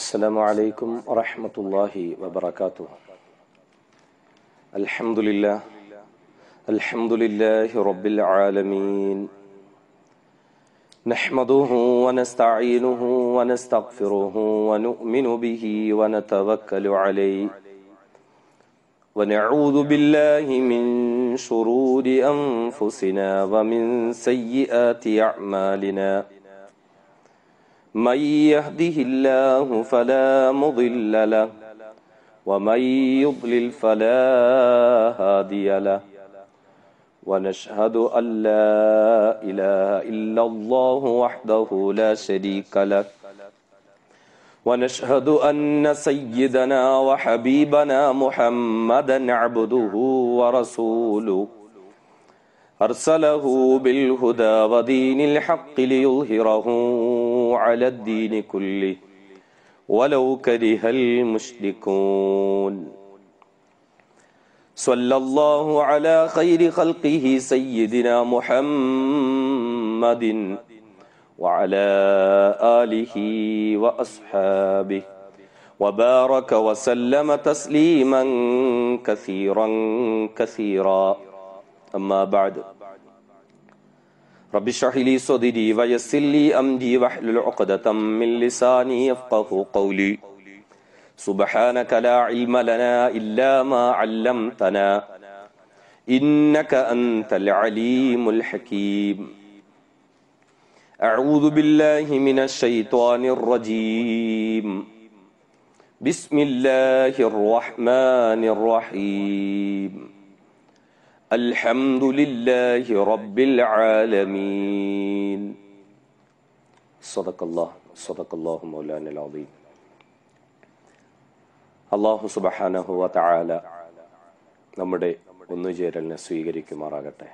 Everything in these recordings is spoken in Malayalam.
السلام عليكم ورحمة الله وبركاته الحمد لله الحمد لله رب العالمين نحمده ونستعينه ونستغفره ونؤمن به ونتوكل عليه ونعوذ بالله من شرور أنفسنا ومن سيئات أعمالنا من يهده الله فلا مضل له ومن يضلل فلا هادي له ونشهد أن لا إله إلا الله وحده لا شريك له ونشهد أن سيدنا وحبيبنا محمدا عبده ورسوله أرسله بالهدى ودين الحق ليظهره على الدين كله ولو كره المشركون صلى الله على خير خلقه سيدنا محمد وعلى آله وأصحابه وبارك وسلم تسليما كثيرا كثيرا أما بعد رب اشرح لي صدري ويسر لي أمري واحلل عقدة من لساني يفقه قولي سبحانك لا علم لنا إلا ما علمتنا إنك أنت العليم الحكيم أعوذ بالله من الشيطان الرجيم بسم الله الرحمن الرحيم الحمد لله رب العالمين صدق الله صدق الله مولانا العظيم അള്ളാഹു സുബഹാനഹുവ തആല നമ്മുടെ ഒന്നുചേരലിനെ സ്വീകരിക്കുമാറാകട്ടെ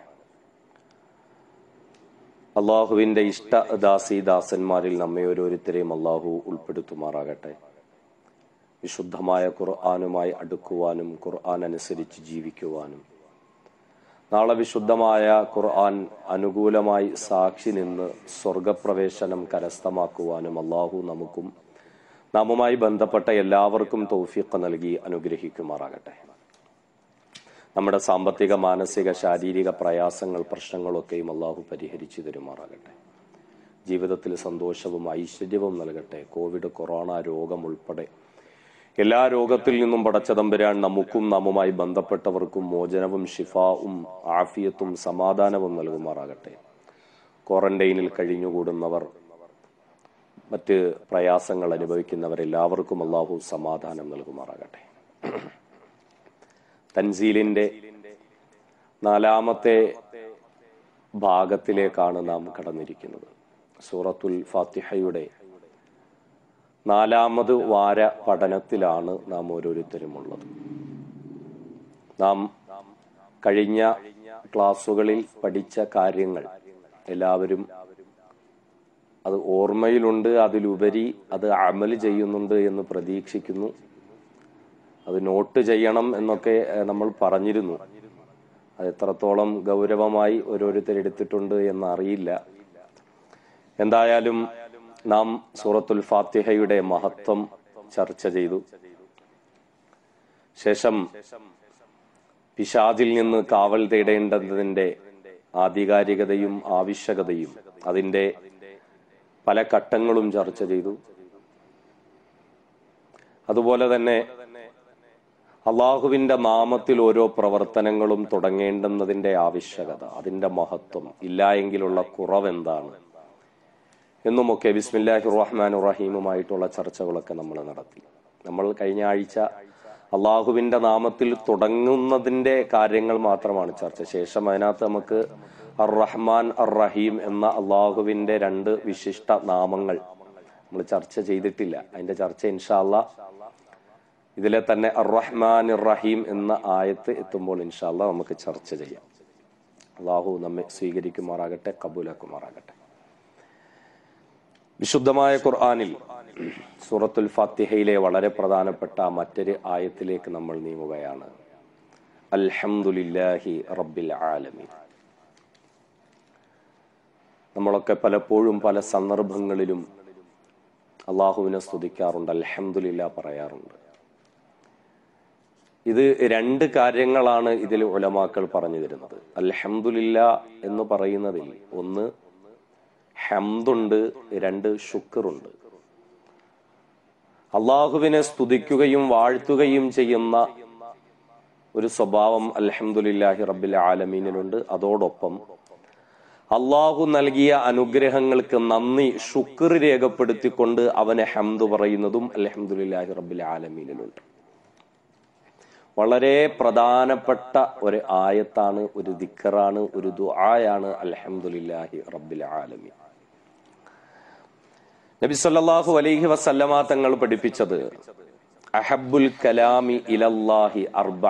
അള്ളാഹുവിന്റെ ഇഷ്ട ദാസി ദാസന്മാരിൽ നമ്മെ ഓരോരുത്തരെയും അള്ളാഹു ഉൾപ്പെടുത്തുമാറാകട്ടെ വിശുദ്ധമായ ഖുർആാനുമായി അടുക്കുവാനും ഖുർആൻ അനുസരിച്ച് ജീവിക്കുവാനും നാളെ വിശുദ്ധമായ ഖുർആൻ അനുകൂലമായി സാക്ഷി നിന്ന് സ്വർഗപ്രവേശനം കരസ്ഥമാക്കുവാനും അള്ളാഹു നമുക്കും നാമുമായി ബന്ധപ്പെട്ട എല്ലാവർക്കും തൗഫീഖ് നൽകി അനുഗ്രഹിക്കുമാറാകട്ടെ നമ്മുടെ സാമ്പത്തിക മാനസിക ശാരീരിക പ്രയാസങ്ങൾ പ്രശ്നങ്ങളൊക്കെയും അള്ളാഹു പരിഹരിച്ചു തരുമാറാകട്ടെ ജീവിതത്തിൽ സന്തോഷവും ഐശ്വര്യവും നൽകട്ടെ കോവിഡ് കൊറോണ രോഗം ഉൾപ്പെടെ എല്ലാ രോഗത്തിൽ നിന്നും പടച്ചതമ്പരാൻ നമുക്കും നമ്മുമായി ബന്ധപ്പെട്ടവർക്കും മോചനവും ഷിഫാവും ആഫിയത്തും സമാധാനവും നൽകുമാറാകട്ടെ ക്വാറന്റൈനിൽ കഴിഞ്ഞുകൂടുന്നവർ മറ്റ് പ്രയാസങ്ങൾ അനുഭവിക്കുന്നവരെല്ലാവർക്കും അള്ളാഹു സമാധാനം നൽകുമാറാകട്ടെ തൻസീലിന്റെ നാലാമത്തെ ഭാഗത്തിലേക്കാണ് നാം കടന്നിരിക്കുന്നത് സൂറത്തുൽ ഫാത്തിഹയുടെ നാലാമത് വാര പഠനത്തിലാണ് നാം ഓരോരുത്തരും ഉള്ളത് നാം കഴിഞ്ഞ ക്ലാസ്സുകളിൽ പഠിച്ച കാര്യങ്ങൾ എല്ലാവരും അത് ഓർമ്മയിലുണ്ട് അതിലുപരി അത് അമൽ ചെയ്യുന്നുണ്ട് എന്ന് പ്രതീക്ഷിക്കുന്നു അത് നോട്ട് ചെയ്യണം എന്നൊക്കെ നമ്മൾ പറഞ്ഞിരുന്നു അത് എത്രത്തോളം ഗൗരവമായി ഓരോരുത്തർ എടുത്തിട്ടുണ്ട് എന്ന് അറിയില്ല എന്തായാലും നാം സൂറത്തുൽ ഫാത്തിഹയുടെ മഹത്വം ചർച്ച ചെയ്തു ശേഷം പിശാദിൽ നിന്ന് കാവൽ തേടേണ്ടതിന്റെ ആധികാരികതയും ആവശ്യകതയും അതിന്റെ പല ഘട്ടങ്ങളും ചർച്ച ചെയ്തു അതുപോലെ തന്നെ അള്ളാഹുവിന്റെ നാമത്തിൽ ഓരോ പ്രവർത്തനങ്ങളും തുടങ്ങേണ്ടുന്നതിന്റെ ആവശ്യകത അതിന്റെ മഹത്വം ഇല്ല എങ്കിലുള്ള കുറവെന്താണ് എന്നുമൊക്കെ ബിസ്മില്ലാഹി റഹ്മാൻ റഹീമുമായിട്ടുള്ള ചർച്ചകളൊക്കെ നമ്മൾ നടത്തി നമ്മൾ കഴിഞ്ഞ ആഴ്ച അള്ളാഹുവിന്റെ നാമത്തിൽ തുടങ്ങുന്നതിന്റെ കാര്യങ്ങൾ മാത്രമാണ് ചർച്ച ശേഷം അതിനകത്ത് നമുക്ക് അർ റഹ്മാൻ അർ റഹീം എന്ന അള്ളാഹുവിന്റെ രണ്ട് വിശിഷ്ട നാമങ്ങൾ നമ്മൾ ചർച്ച ചെയ്തിട്ടില്ല അതിന്റെ ചർച്ച ഇൻഷാല്ല ഇതിലെ തന്നെ അർ റഹ്മാൻ റഹീം എന്ന ആയത്ത് എത്തുമ്പോൾ ഇൻഷാല്ല നമുക്ക് ചർച്ച ചെയ്യാം അള്ളാഹു നമ്മെ സ്വീകരിക്കുമാറാകട്ടെ കബൂലാക്കുമാറാകട്ടെ വിശുദ്ധമായ ഖുർആാനിൽ സൂറത്തുൽ ഫാത്തിഹയിലെ വളരെ പ്രധാനപ്പെട്ട മറ്റൊരു ആയത്തിലേക്ക് നമ്മൾ നീങ്ങുകയാണ് അൽഹംദുലില്ലാഹി റബ്ബിൽ ആലമീൻ നമ്മളൊക്കെ പലപ്പോഴും പല സന്ദർഭങ്ങളിലും അള്ളാഹുവിനെ സ്തുതിക്കാറുണ്ട് അൽഹംദുലില്ല പറയാറുണ്ട് ഇത് രണ്ട് കാര്യങ്ങളാണ് ഇതിൽ ഉലമാക്കൾ പറഞ്ഞു തരുന്നത് അൽഹംദുലില്ല എന്ന് പറയുന്നതിൽ ഒന്ന് ഹംദുണ്ട് രണ്ട് ശുക്റുണ്ട് അള്ളാഹുവിനെ സ്തുതിക്കുകയും വാഴ്ത്തുകയും ചെയ്യുന്ന ഒരു സ്വഭാവം അൽഹംദുലില്ലാഹി റബ്ബിൽ ആലമീനിലുണ്ട് അതോടൊപ്പം അള്ളാഹു നൽകിയ അനുഗ്രഹങ്ങൾക്ക് നന്ദി ശുക്ർ രേഖപ്പെടുത്തിക്കൊണ്ട് അവനെ ഹംദ് പറയുന്നതും അൽഹംദുലില്ലാഹി റബ്ബിൽ ആലമീനിലുണ്ട് വളരെ പ്രധാനപ്പെട്ട ഒരു ആയത്താണ് ഒരു ദിക്കറാണ് ഒരു ദുആയാണ് അൽഹംദുലില്ലാഹി റബ്ബിൽ ആലമീൻ നബി സല്ലല്ലാഹു അലൈഹി വസല്ലമ തങ്ങൾ പഠിപ്പിച്ചത് അഹബ്ബുൽ കലാമി ഇലല്ലാഹി അർബ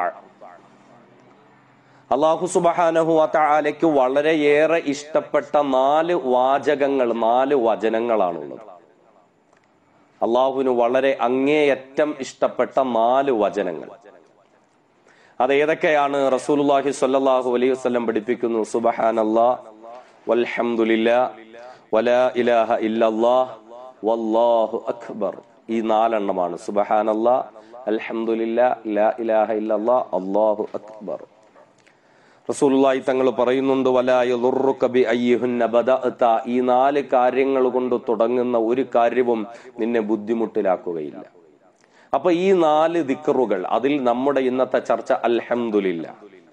അള്ളാഹു സുബഹാനഹു തആലയ്ക്ക് വളരെയേറെ ഇഷ്ടപ്പെട്ട നാല് വാചകങ്ങൾ നാല് വചനങ്ങളാണുള്ളത് അള്ളാഹുവിന് വളരെ അങ്ങേയറ്റം ഇഷ്ടപ്പെട്ട നാല് വചനങ്ങൾ അത് ഏതൊക്കെയാണ് റസൂലുള്ളാഹി സ്വല്ലല്ലാഹു അലൈഹി വസല്ലം പഠിപ്പിക്കുന്നു സുബ്ഹാനല്ലാ വൽഹംദുലില്ലാ വലാ ഇലാഹ ഇല്ലല്ലാഹ് വല്ലാഹു അക്ബർ ഈ നാലെണ്ണമാണ് സുബ്ഹാനല്ലാ അൽഹംദുലില്ലാ ലാ ഇലാഹ ഇല്ലല്ലാഹ് അല്ലാഹു അക്ബർ റസൂലുള്ളാഹി തങ്ങൾ പറയുന്നുണ്ട് വലാ യദുറുക ബി അയ്യിഹുന്ന ബദഅത ഈ നാല് കാര്യങ്ങൾ കൊണ്ട് തുടങ്ങുന്ന ഒരു കാര്യവും നിന്നെ ബുദ്ധിമുട്ടിലാക്കുകയില്ല അപ്പൊ ഈ നാല് ദിക്കറുകൾ അതിൽ നമ്മുടെ ഇന്നത്തെ ചർച്ച അൽഹംദുലില്ല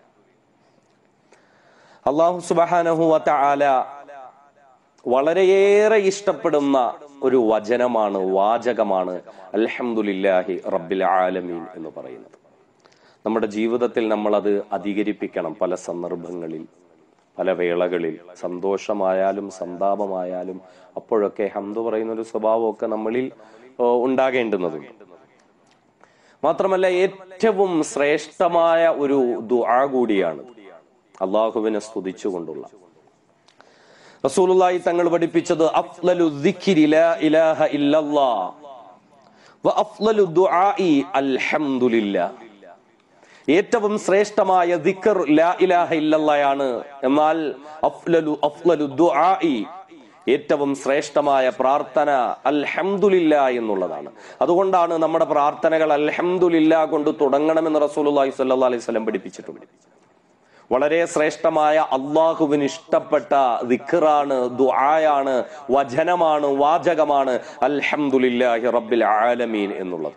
അള്ളാഹു സുബഹാനഹു വതആല വളരെയേറെ ഇഷ്ടപ്പെടുന്ന ഒരു വചനമാണ് വാചകമാണ് അൽഹംദുലില്ലാഹി റബ്ബിൽ ആലമീൻ എന്ന് പറയുന്നത് നമ്മുടെ ജീവിതത്തിൽ നമ്മൾ അത് അധികരിപ്പിക്കണം പല സന്ദർഭങ്ങളിൽ പല വേളകളിൽ സന്തോഷമായാലും സന്താപമായാലും അപ്പോഴൊക്കെ ഹംദ് പറയുന്ന ഒരു സ്വഭാവമൊക്കെ നമ്മളിൽ ഓ, ഉണ്ടാകേണ്ടുന്നതുണ്ട് മാത്രമല്ല ഏറ്റവും ശ്രേഷ്ഠമായ ഒരു ദുആ കൂടിയാണ് അള്ളാഹുവിനെ സ്തുതിച്ചുകൊണ്ടുള്ള റസൂലുള്ളാഹി തങ്ങൾ പഠിപ്പിച്ചത് അഫ്ലലു ദിക്രി ലാ ഇലാഹ ഇല്ലല്ലാഹ് വ അഫ്ലലു ദുആഇ അൽഹംദുലില്ലാഹ് ഏറ്റവും ശ്രേഷ്ഠമായ ദിക്കർ ലാ ഇലാഹ ഇല്ലല്ലയാണ് എന്നാൽ അഫ്ലലു അഫ്ലലു ദുആഇ ഏറ്റവും ശ്രേഷ്ഠമായ പ്രാർത്ഥന അൽഹംദുലില്ല എന്നുള്ളതാണ് അതുകൊണ്ടാണ് നമ്മുടെ പ്രാർത്ഥനകൾ അൽഹംദുലില്ല കൊണ്ട് തുടങ്ങണമെന്ന് റസൂലുള്ളാഹി സ്വല്ലല്ലാഹി അലൈഹി വസല്ലം പഠിപ്പിച്ചിട്ടുണ്ട് വളരെ ശ്രേഷ്ഠമായ അള്ളാഹുവിന് ഇഷ്ടപ്പെട്ട ദിക്റാണ് ദുആയാണ് വചനമാണ് വാചകമാണ് അൽഹംദുലില്ലാഹി റബ്ബിൽ ആലമീൻ എന്നുള്ളത്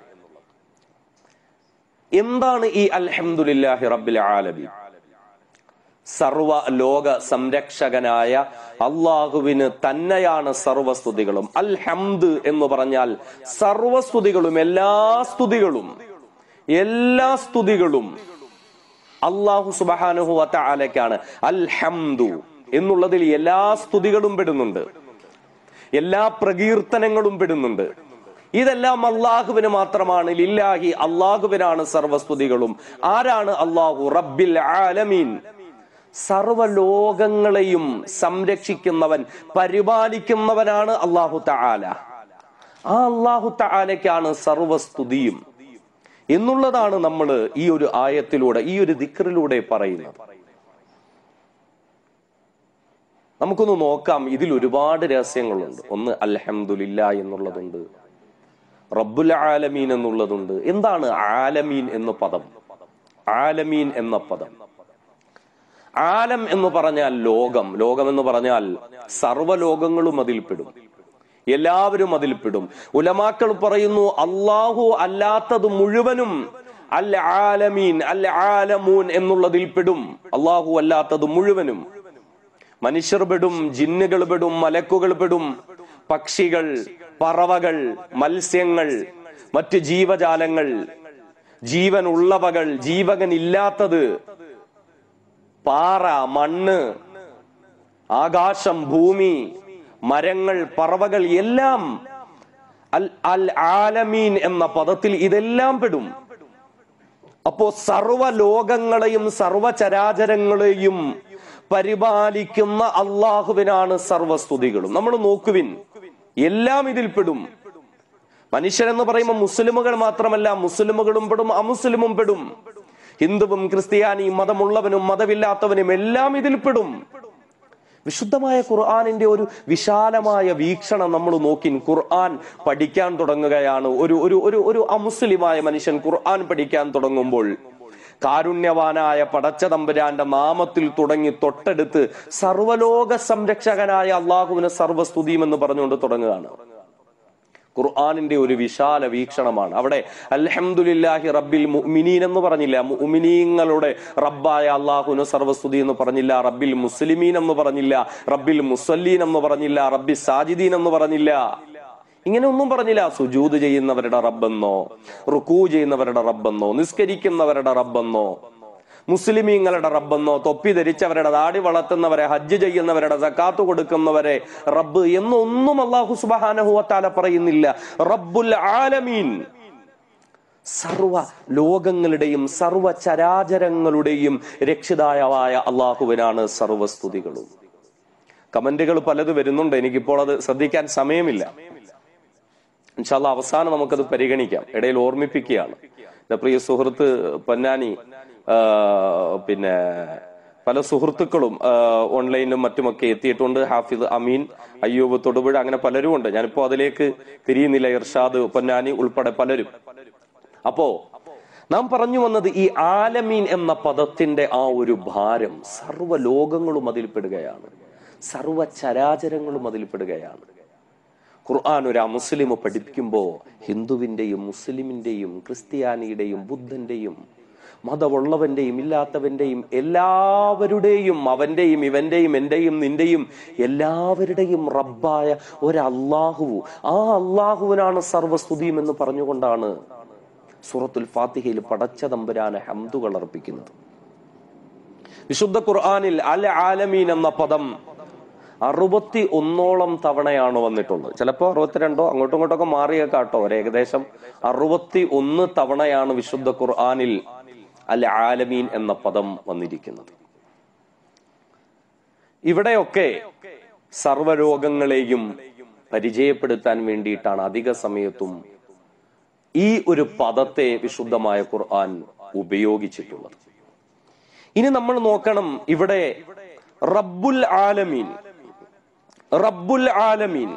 എന്താണ് ഈ അൽഹംദുലില്ലാഹി റബ്ബിൽ ആലമീൻ സർവ ലോക സംരക്ഷകനായ അള്ളാഹുവിന് തന്നെയാണ് സർവസ്തുതികളും അൽഹംദ് എന്ന് പറഞ്ഞാൽ സർവസ്തുതികളും എല്ലാ സ്തുതികളും എല്ലാ സ്തുതികളും അള്ളാഹു സുബഹാനുഹു വത്തആലയ്ക്കാണ് അൽഹംദു എന്നുള്ളതിൽ എല്ലാ സ്തുതികളും പെടുന്നുണ്ട് എല്ലാ പ്രകീർത്തനങ്ങളും പെടുന്നുണ്ട് ഇതെല്ലാം അള്ളാഹുവിന് മാത്രമാണ് ലില്ലാഹി അള്ളാഹുവിനാണ് സർവസ്തുതികളും ആരാണ് അള്ളാഹു റബ്ബിൽ ആലമീൻ സർവലോകങ്ങളെയും സംരക്ഷിക്കുന്നവൻ പരിപാലിക്കുന്നവനാണ് അള്ളാഹു തആല ആ അള്ളാഹു തആലയ്ക്കാണ് സർവസ്തുതിയും എന്നുള്ളതാണ് നമ്മൾ ഈ ഒരു ആയത്തിലൂടെ ഈ ഒരു ദിക്റിലൂടെ പറയുന്നത് നമുക്കൊന്ന് നോക്കാം ഇതിൽ ഒരുപാട് രഹസ്യങ്ങളുണ്ട് ഒന്ന് അൽഹംദുലില്ല എന്നുള്ളതുണ്ട് റബ്ബുൽ ആലമീൻ എന്നുള്ളതുണ്ട് എന്താണ് ആലമീൻ എന്ന പദം ആലമീൻ എന്ന പദം ആലം എന്ന് പറഞ്ഞാൽ ലോകം ലോകം എന്ന് പറഞ്ഞാൽ സർവ്വലോകങ്ങളും അതിൽപ്പെടും എല്ലാവരും അതിൽപ്പെടും ഉലമാക്കൾ പറയുന്നു അള്ളാഹു അല്ലാത്തത് മുഴുവനും അൽ ആലമീൻ അൽ ആലമൂൻ എന്നുള്ളതിൽ പെടും അള്ളാഹു അല്ലാത്തത് മുഴുവനും മനുഷ്യർ പെടും ജിന്നുകൾ പെടും മലക്കുകൾ പെടും പക്ഷികൾ പറവകൾ മത്സ്യങ്ങൾ മറ്റ് ജീവജാലങ്ങൾ ജീവൻ ഉള്ളവകൾ ജീവകൻ ഇല്ലാത്തത് പാറ മണ്ണ് ആകാശം ഭൂമി മരങ്ങൾ പറവകൾ എല്ലാം അൽ അൽ ആലമീൻ എന്ന പദത്തിൽ ഇതെല്ലാം പെടും അപ്പോ സർവ ലോകങ്ങളെയും സർവചരാചരങ്ങളെയും പരിപാലിക്കുന്ന അള്ളാഹുവിനാണ് സർവസ്തുതികളും നമ്മൾ നോക്കുവിൻ എല്ലാം ഇതിൽ പെടും മനുഷ്യരെന്ന് പറയുമ്പോൾ മുസ്ലിമുകൾ മാത്രമല്ല മുസ്ലിമുകളും പെടും അമുസ്ലിമും പെടും ഹിന്ദുവും ക്രിസ്ത്യാനിയും മതമുള്ളവനും മതമില്ലാത്തവനും എല്ലാം ഇതിൽ പെടും വിശുദ്ധമായ ഖുർആാനിന്റെ ഒരു വിശാലമായ വീക്ഷണം നമ്മൾ നോക്കി ഖുർആൻ പഠിക്കാൻ തുടങ്ങുകയാണ് ഒരു ഒരു ഒരു ഒരു അമുസ്ലിമായ മനുഷ്യൻ ഖുർആൻ പഠിക്കാൻ തുടങ്ങുമ്പോൾ കാരുണ്യവാനായ പടച്ച തമ്പുരാന്റെ നാമത്തിൽ തുടങ്ങി തൊട്ടടുത്ത് സർവലോക സംരക്ഷകനായ അള്ളാഹുവിന് സർവസ്തുതിയും എന്ന് പറഞ്ഞുകൊണ്ട് തുടങ്ങുകയാണ് ഖുർആാനിന്റെ ഒരു വിശാല വീക്ഷണമാണ് അവിടെ അൽഹംദുലില്ലാഹി റബ്ബിൽ മുഅ്മിനീൻ എന്ന് പറഞ്ഞില്ല മുഅ്മിനീങ്ങളുടെ റബ്ബായ അള്ളാഹുവിന് സർവസ്തുതി എന്ന് പറഞ്ഞില്ല റബ്ബിൽ മുസ്ലിമീൻ എന്ന് പറഞ്ഞില്ല റബ്ബിൽ മുസല്ലീൻ എന്ന് പറഞ്ഞില്ല റബ്ബി സാജിദീൻ എന്ന് പറഞ്ഞില്ല ഇങ്ങനെ ഒന്നും പറഞ്ഞില്ല സുജൂത് ചെയ്യുന്നവരുടെ റബ്ബെന്നോ റുക്കൂ ചെയ്യുന്നവരുടെ റബ്ബെന്നോ നിസ്കരിക്കുന്നവരുടെ റബ്ബെന്നോ മുസ്ലിമീങ്ങളുടെ റബ്ബെന്നോ തൊപ്പി ധരിച്ചവരുടെ ദാടി വളർത്തുന്നവരെ ഹജ്ജ് ചെയ്യുന്നവരുടെ സക്കാത്ത് കൊടുക്കുന്നവരെ റബ്ബ് എന്നൊന്നും അള്ളാഹു സുബാനഹുവത്താല പറയുന്നില്ല റബ്ബുൽ ആലമീൻ സർവ ലോകങ്ങളുടെയും സർവ ചരാചരങ്ങളുടെയും രക്ഷിതായവായ അള്ളാഹുവിനാണ് സർവസ്തുതികളും കമന്റുകൾ പലത് വരുന്നുണ്ട് എനിക്കിപ്പോൾ അത് ശ്രദ്ധിക്കാൻ സമയമില്ല ഇൻഷാല്ല അവസാനം നമുക്കത് പരിഗണിക്കാം ഇടയിൽ ഓർമ്മിപ്പിക്കുകയാണ് എന്റെ പ്രിയ സുഹൃത്ത് പൊന്നാനി ആ, പിന്നെ പല സുഹൃത്തുക്കളും ആ, ഓൺലൈനിലും മറ്റുമൊക്കെ എത്തിയിട്ടുണ്ട് ഹാഫിദ് അമീൻ അയ്യൂബ് തൊടുപുഴ അങ്ങനെ പലരും ഉണ്ട് ഞാനിപ്പോ അതിലേക്ക് തിരിയുന്നില്ല ഇർഷാദ് പൊന്നാനി ഉൾപ്പെടെ പലരും അപ്പോ നാം പറഞ്ഞു വന്നത് ഈ ആലമീൻ എന്ന പദത്തിന്റെ ആ ഒരു ഭാരം സർവ്വ ലോകങ്ങളും അതിൽപ്പെടുകയാണ് സർവ്വ ചരാചരങ്ങളും അതിൽപ്പെടുകയാണ് ഖുർആൻ ഒരു അമുസ്ലിം പഠിപ്പിക്കുമ്പോൾ ഹിന്ദുവിന്റെയും മുസ്ലിമിന്റെയും ക്രിസ്ത്യാനിയുടെയും ബുദ്ധന്റെയും മതമുള്ളവന്റെയും ഇല്ലാത്തവന്റെയും എല്ലാവരുടെയും അവന്റെയും ഇവന്റെയും എന്റെയും നിന്റെയും എല്ലാവരുടെയും റബ്ബായ ഒരു അള്ളാഹു ആ അള്ളാഹുവിനാണ് സർവസ്തുതിയും എന്ന് പറഞ്ഞുകൊണ്ടാണ് സൂറത്തുൽ ഫാത്തിഹയിൽ പടച്ച തമ്പുരാന് ഹംദുകൾ അർപ്പിക്കുന്നത് വിശുദ്ധ ഖുർആനിൽ അൽ ആലമീൻ എന്ന പദം അറുപത്തി ഒന്നോളം തവണയാണ് വന്നിട്ടുള്ളത് ചിലപ്പോ അറുപത്തിരണ്ടോ അങ്ങോട്ടും ഇങ്ങോട്ടൊക്കെ മാറിയേക്കാട്ടോ ഒരു ഏകദേശം അറുപത്തി ഒന്ന് തവണയാണ് വിശുദ്ധ ഖുർആനിൽ അൽ ആലമീൻ എന്ന പദം വന്നിരിക്കുന്നത് ഇവിടെയൊക്കെ സർവരോഗങ്ങളെയും പരിചയപ്പെടുത്താൻ വേണ്ടിയിട്ടാണ് അധിക സമയത്തും ഈ ഒരു പദത്തെ വിശുദ്ധമായ ഖുർആൻ ഉപയോഗിച്ചിട്ടുള്ളത് ഇനി നമ്മൾ നോക്കണം ഇവിടെ റബ്ബുൽ ആലമീൻ റബ്ബുൽ ആലമീൻ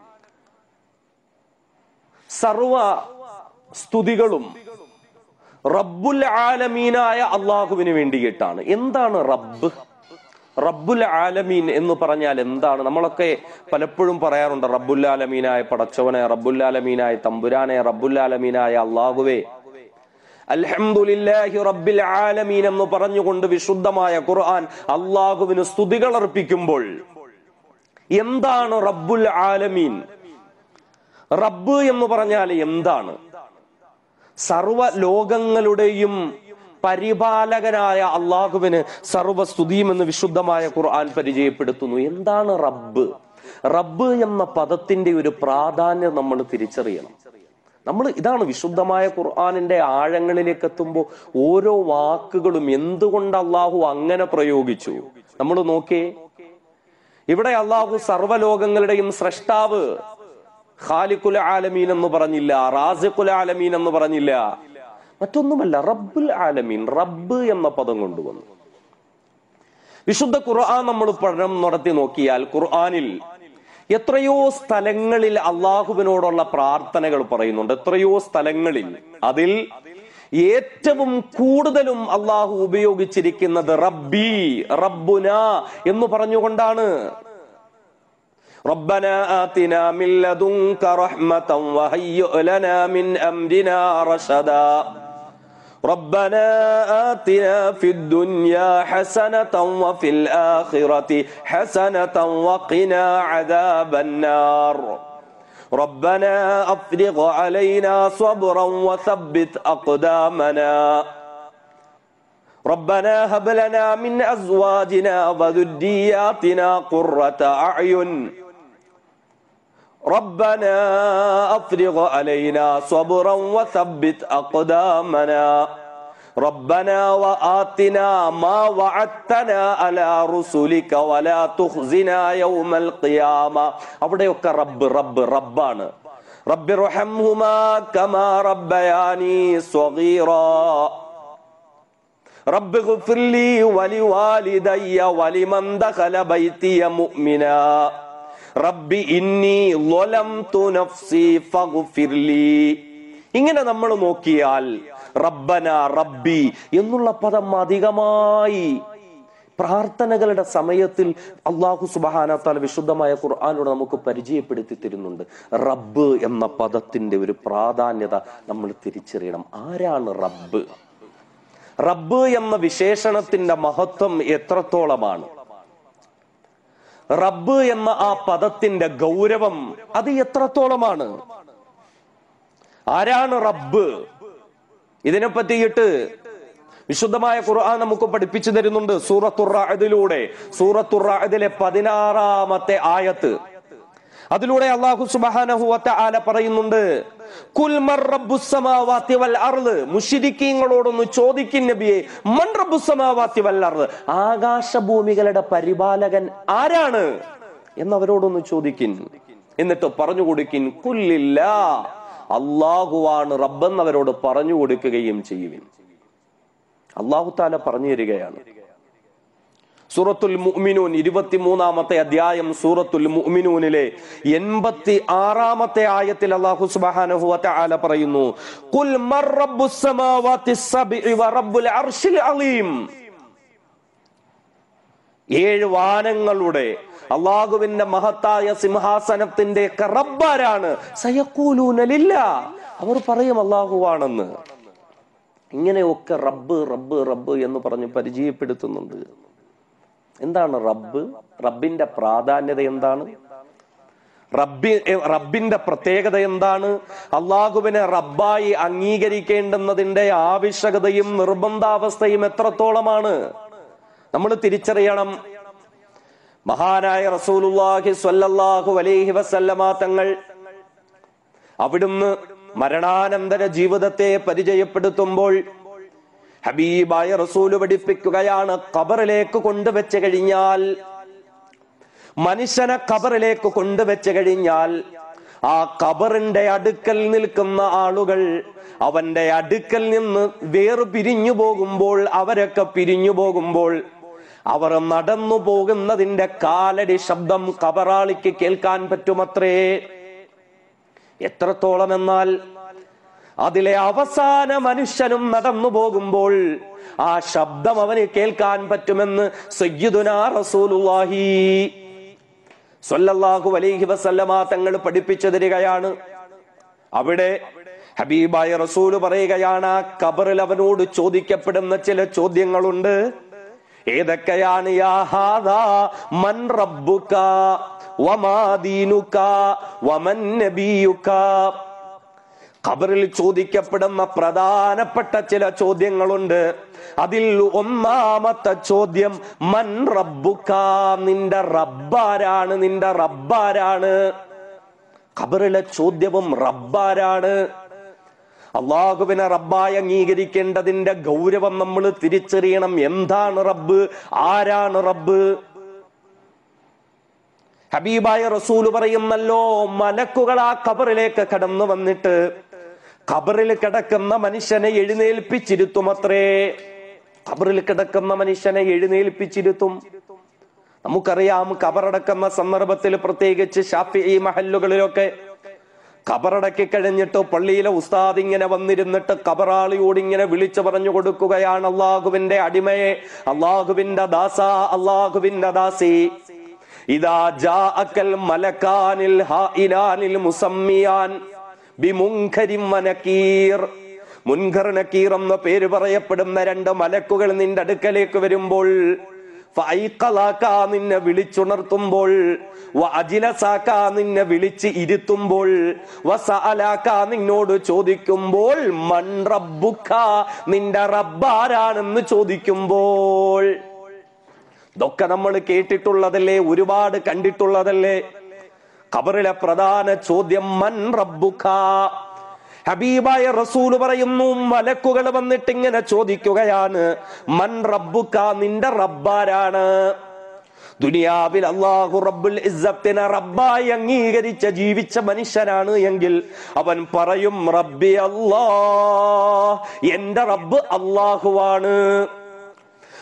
സർവ സ്തുതികളും റബ്ബുൽ ആലമീനായ അള്ളാഹുവിന് വേണ്ടിയിട്ടാണ് എന്താണ് റബ്ബ് റബ്ബുൽ ആലമീൻ എന്ന് പറഞ്ഞാൽ എന്താണ് നമ്മളൊക്കെ പലപ്പോഴും പറയാറുണ്ട് റബ്ബുൽ ആലമീനായ പടച്ചവനെ റബ്ബുൽ ആലമീനായ തമ്പുരാനെ റബ്ബുൽ ആലമീനായ അള്ളാഹുവേ അൽഹംദുലില്ലാഹി റബ്ബിൽ ആലമീൻ എന്ന് പറഞ്ഞുകൊണ്ട് വിശുദ്ധമായ ഖുർആൻ അള്ളാഹുവിന് സ്തുതികൾ അർപ്പിക്കുമ്പോൾ എന്താണ് റബ്ബുൽ ആലമീൻ റബ്ബ് എന്ന് പറഞ്ഞാൽ എന്താണ് സർവ ലോകങ്ങളുടെയും പരിപാലകനായ അള്ളാഹുവിന് സർവസ്തുതിയും എന്ന് വിശുദ്ധമായ ഖുർആൻ പരിചയപ്പെടുത്തുന്നു എന്താണ് റബ്ബ് റബ്ബ് എന്ന പദത്തിന്റെ ഒരു പ്രാധാന്യം നമ്മൾ തിരിച്ചറിയണം നമ്മൾ ഇതാണ് വിശുദ്ധമായ ഖുർആാനിന്റെ ആഴങ്ങളിലേക്ക് എത്തുമ്പോൾ ഓരോ വാക്കുകളും എന്തുകൊണ്ട് അള്ളാഹു അങ്ങനെ പ്രയോഗിച്ചു നമ്മൾ നോക്കിയേ ഇവിടെ അള്ളാഹു സർവ്വലോകങ്ങളുടെയും സൃഷ്ടാവ് ഖാലിഖുൽ ആലമീൻ എന്ന് പറഞ്ഞില്ല റാസിഖുൽ ആലമീൻ എന്ന് പറഞ്ഞില്ല മറ്റൊന്നുമല്ല റബ്ബുൽ ആലമീൻ റബ്ബ് എന്ന പദം കൊണ്ടുവന്നു വിശുദ്ധ ഖുർആൻ നമ്മൾ പഠനം നടത്തി നോക്കിയാൽ ഖുർആനിൽ എത്രയോ സ്ഥലങ്ങളിൽ അള്ളാഹുവിനോടുള്ള പ്രാർത്ഥനകൾ പറയുന്നുണ്ട് എത്രയോ സ്ഥലങ്ങളിൽ അതിൽ ഏറ്റവും കൂടുതലും അള്ളാഹു ഉപയോഗിച്ചിരിക്കുന്നത് റബ്ബി റബ്ബുന എന്ന് പറഞ്ഞുകൊണ്ടാണ് ربنا آتنا من لدنك رحمة وهيئ لنا من أمرنا رشدا ربنا آتنا في الدنيا حسنة وفي الآخرة حسنة وقنا عذاب النار ربنا أفرغ علينا صبرا وثبت أقدامنا ربنا هب لنا من أزواجنا وذرياتنا قرة أعين ربنا أفرغ علينا صبرا وثبت أقدامنا ربنا وآتنا ما وعدتنا على رسلك ولا تخزنا يوم القيامة അവിടെയൊക്കെ റബ്ബ് റബ്ബ് റബ്ബാണ് റബ്ബി റഹംഹുമാ കമാ റബ്ബയാനി സ്വഗീറാ റബ്ബ് ഗുഫിർലി വലിവാലിദയ്യ വലിമൻ ദഖല ബൈതിയ മുഅ്മിനാ റബ്ബി ഇന്നി ളലംതു നഫ്സി ഫഗ്ഫിർലി ഇങ്ങനെ നമ്മൾ നോക്കിയാൽ റബ്ബന റബ്ബി എന്നുള്ള പദം അധികമായി പ്രാർത്ഥനകളുടെ സമയത്തിൽ അള്ളാഹു സുബാനത്താൽ വിശുദ്ധമായ ഖുർആാനോട് നമുക്ക് പരിചയപ്പെടുത്തി തരുന്നുണ്ട് റബ്ബ് എന്ന പദത്തിന്റെ ഒരു പ്രാധാന്യത നമ്മൾ തിരിച്ചറിയണം ആരാണ് റബ്ബ് റബ്ബ് എന്ന വിശേഷണത്തിന്റെ മഹത്വം എത്രത്തോളമാണ് റബ്ബ് എന്ന ആ പദത്തിന്റെ ഗൗരവം അത് എത്രത്തോളമാണ് ആരാണ് റബ്ബ് ഇതിനെ പറ്റിയിട്ട് വിശുദ്ധമായ ഖുർആൻ നമുക്ക് പഠിപ്പിച്ചു തരുന്നുണ്ട് സൂറത്തുറാദിലൂടെ സൂറത്തുറാദിലെ പതിനാറാമത്തെ ആയത്ത് അതിലൂടെ അള്ളാഹു സുബ്ഹാനഹു വതആല പറയുന്നുണ്ട് കുൽ മർ റബ്ബുസ് സമാവാതി വൽ അർള് മുശ്രിക്കീങ്ങളോടൊന്ന് ചോദിക്കും നബിയെ മൻ റബ്ബുസ് സമാവാതി വൽ അർള് ആകാശഭൂമികളുടെ പരിപാലകൻ ആരാണ് എന്നവരോടൊന്ന് ചോദിക്കിൻ എന്നിട്ട് പറഞ്ഞു കൊടുക്കിൻ കുല്ലില്ലാ അള്ളാഹുവാണ് റബ്ബെന്നവരോട് പറഞ്ഞു കൊടുക്കുകയും ചെയ്യുവിൻ അള്ളാഹു താല പറഞ്ഞു തരികയാണ് സൂറത്തുൽ മുഅ്മിനൂൻ ഇരുപത്തിമൂന്നാമത്തെ അധ്യായം സൂറത്തുൽ മുഅ്മിനൂനിലെ എൺപത്തി ആറാമത്തെ ആയത്തിൽ അല്ലാഹു സുബ്ഹാനഹു വതആല പറയുന്നു ഖുൽ മർ റബ്ബുസ് സമാവാതി സബ്ഇ വ റബ്ബുൽ അർശിൽ അലീം ഏഴ് വാനങ്ങളുടെ അള്ളാഹുവിന്റെ മഹത്തായ സിംഹാസനത്തിന്റെ റബ്ബാരാണ് സയക്കൂലൂനലില്ല അവർ പറയും അള്ളാഹുവാണെന്ന് ഇങ്ങനെയൊക്കെ റബ്ബ് റബ്ബ് റബ്ബ് എന്ന് പറഞ്ഞ് പരിചയപ്പെടുത്തുന്നുണ്ട് എന്താണ് റബ്ബ് റബ്ബിന്റെ പ്രാധാന്യത എന്താണ് റബ്ബി റബ്ബിന്റെ പ്രത്യേകത എന്താണ് അള്ളാഹുവിനെ റബ്ബായി അംഗീകരിക്കേണ്ടുന്നതിന്റെ ആവശ്യകതയും നിർബന്ധാവസ്ഥയും എത്രത്തോളമാണ് നമ്മൾ തിരിച്ചറിയണം മഹാനായ റസൂലുള്ളാഹി സ്വല്ലല്ലാഹു അലൈഹി വസല്ലമ തങ്ങൾ അവിടുന്ന് മരണാനന്തര ജീവിതത്തെ പരിചയപ്പെടുത്തുമ്പോൾ ഹബീബായ റസൂല് പഠിപ്പിക്കുകയാണ് ഖബറിലേക്ക് കൊണ്ടുവച്ച് കഴിഞ്ഞാൽ മനുഷ്യനെ ഖബറിലേക്ക് കൊണ്ടുവച്ച് കഴിഞ്ഞാൽ ആ ഖബറിന്റെ അടുക്കൽ നിൽക്കുന്ന ആളുകൾ അവന്റെ അടുക്കൽ നിന്ന് വേറു പിരിഞ്ഞു പോകുമ്പോൾ അവരൊക്കെ പിരിഞ്ഞു പോകുമ്പോൾ അവർ നടന്നു പോകുന്നതിന്റെ കാലടി ശബ്ദം കബറാളിക്ക് കേൾക്കാൻ പറ്റുമത്രേ എത്രത്തോളം എന്നാൽ അതിലെ അവസാന മനുഷ്യനും നടന്നു പോകുമ്പോൾ ആ ശബ്ദം അവന് കേൾക്കാൻ പറ്റുമെന്ന് സയ്യിദുനാ റസൂലുള്ളാഹി സ്വല്ലല്ലാഹു അലൈഹി വസല്ലമ തങ്ങൾ പഠിപ്പിച്ചു തരികയാണ് അവിടെ ഹബീബായ റസൂല് പറയുകയാണ് ആ കബറിൽ അവനോട് ചോദിക്കപ്പെടുന്ന ചില ചോദ്യങ്ങളുണ്ട് ഏതൊക്കെയാണ് യാ ഹാദാ മൻ റബ്ബുക വമാ ദീനുക വമൻ നബിയുക ഖബറിൽ ചോദിക്കപ്പെടുന്ന പ്രധാനപ്പെട്ട ചില ചോദ്യങ്ങളുണ്ട് അതിൽ ഒന്നാമത്തെ ചോദ്യം മൻ റബ്ബുക നിന്റെ റബ്ബാരാണ് നിന്റെ റബ്ബാരാണ് ഖബറിലെ ചോദ്യവും റബ്ബാരാണ് അള്ളാഹുവിനെ റബ്ബായി അംഗീകരിക്കേണ്ടതിന്റെ ഗൗരവം നമ്മൾ തിരിച്ചറിയണം എന്താണ് റബ്ബ് ആരാണ് റബ്ബ് ഹബീബായ റസൂല് പറയുന്നല്ലോ മലക്കുകൾ ആ ഖബറിലേക്ക് കടന്നു വന്നിട്ട് ഖബറിൽ കിടക്കുന്ന മനുഷ്യനെ എഴുന്നേൽപ്പിച്ചിരുത്തുമത്രേ ഖബറിൽ കിടക്കുന്ന മനുഷ്യനെ എഴുന്നേൽപ്പിച്ചിരുത്തും നമുക്കറിയാം ഖബറടക്കുന്ന സന്ദർഭത്തിൽ പ്രത്യേകിച്ച് ഷാഫി മഹല്ലുകളിലൊക്കെ ഖബറടക്കി കഴിഞ്ഞിട്ട് പള്ളിയിലെ ഉസ്താദ് ഇങ്ങനെ വന്നിരുന്നിട്ട് ഖബറാളിയോട് ഇങ്ങനെ വിളിച്ചു പറഞ്ഞു കൊടുക്കുകയാണ് അള്ളാഹുവിന്റെ അടിമയെ അള്ളാഹുവിന്റെ ദാസ അള്ളാഹുവിന്റെ ദാസി ഇതാ ജാഅക്കൽ മലക്കാനിൽ ഹായിലാനിൽ മുസമ്മിയാൻ ബിമുൻഖരിം വനക്കീർ മുൻഖർ നക്കീർ എന്ന പേര് പറയപ്പെടുന്ന രണ്ട് മലക്കുകൾ നിന്റെ അടുക്കലേക്ക് വരുമ്പോൾ ഫൈഖലാക്ക നിന്നെ വിളിച്ചുണർത്തുമ്പോൾ വ അജിലസാക്ക നിന്നെ വിളിച്ച് ഇരുത്തുമ്പോൾ വസഅലാക്ക നിന്നോട് ചോദിക്കുമ്പോൾ മൺ റബ്ബുക്ക നിന്റെ റബ്ബാരാണെന്ന് ചോദിക്കുമ്പോൾ ഇതൊക്കെ നമ്മൾ കേട്ടിട്ടുള്ളതല്ലേ ഒരുപാട് കണ്ടിട്ടുള്ളതല്ലേ ഖബറിലെ പ്രധാന ചോദ്യം മൻ റബ്ബുക്ക ഹബീബായ റസൂല് പറയുന്നു മലക്കുകൾ വന്നിട്ട് ഇങ്ങനെ ചോദിക്കുകയാണ് മൻ റബ്ബുക്ക നിന്റെ റബ്ബാരാണ് ദുനിയാവിൽ അള്ളാഹു റബ്ബുൽ ഇസ്സത്തിനെ റബ്ബായി അംഗീകരിച്ച ജീവിച്ച മനുഷ്യനാണ് എങ്കിൽ അവൻ പറയും റബ്ബി അല്ലാ എന്റെ റബ്ബ് അള്ളാഹുവാണ്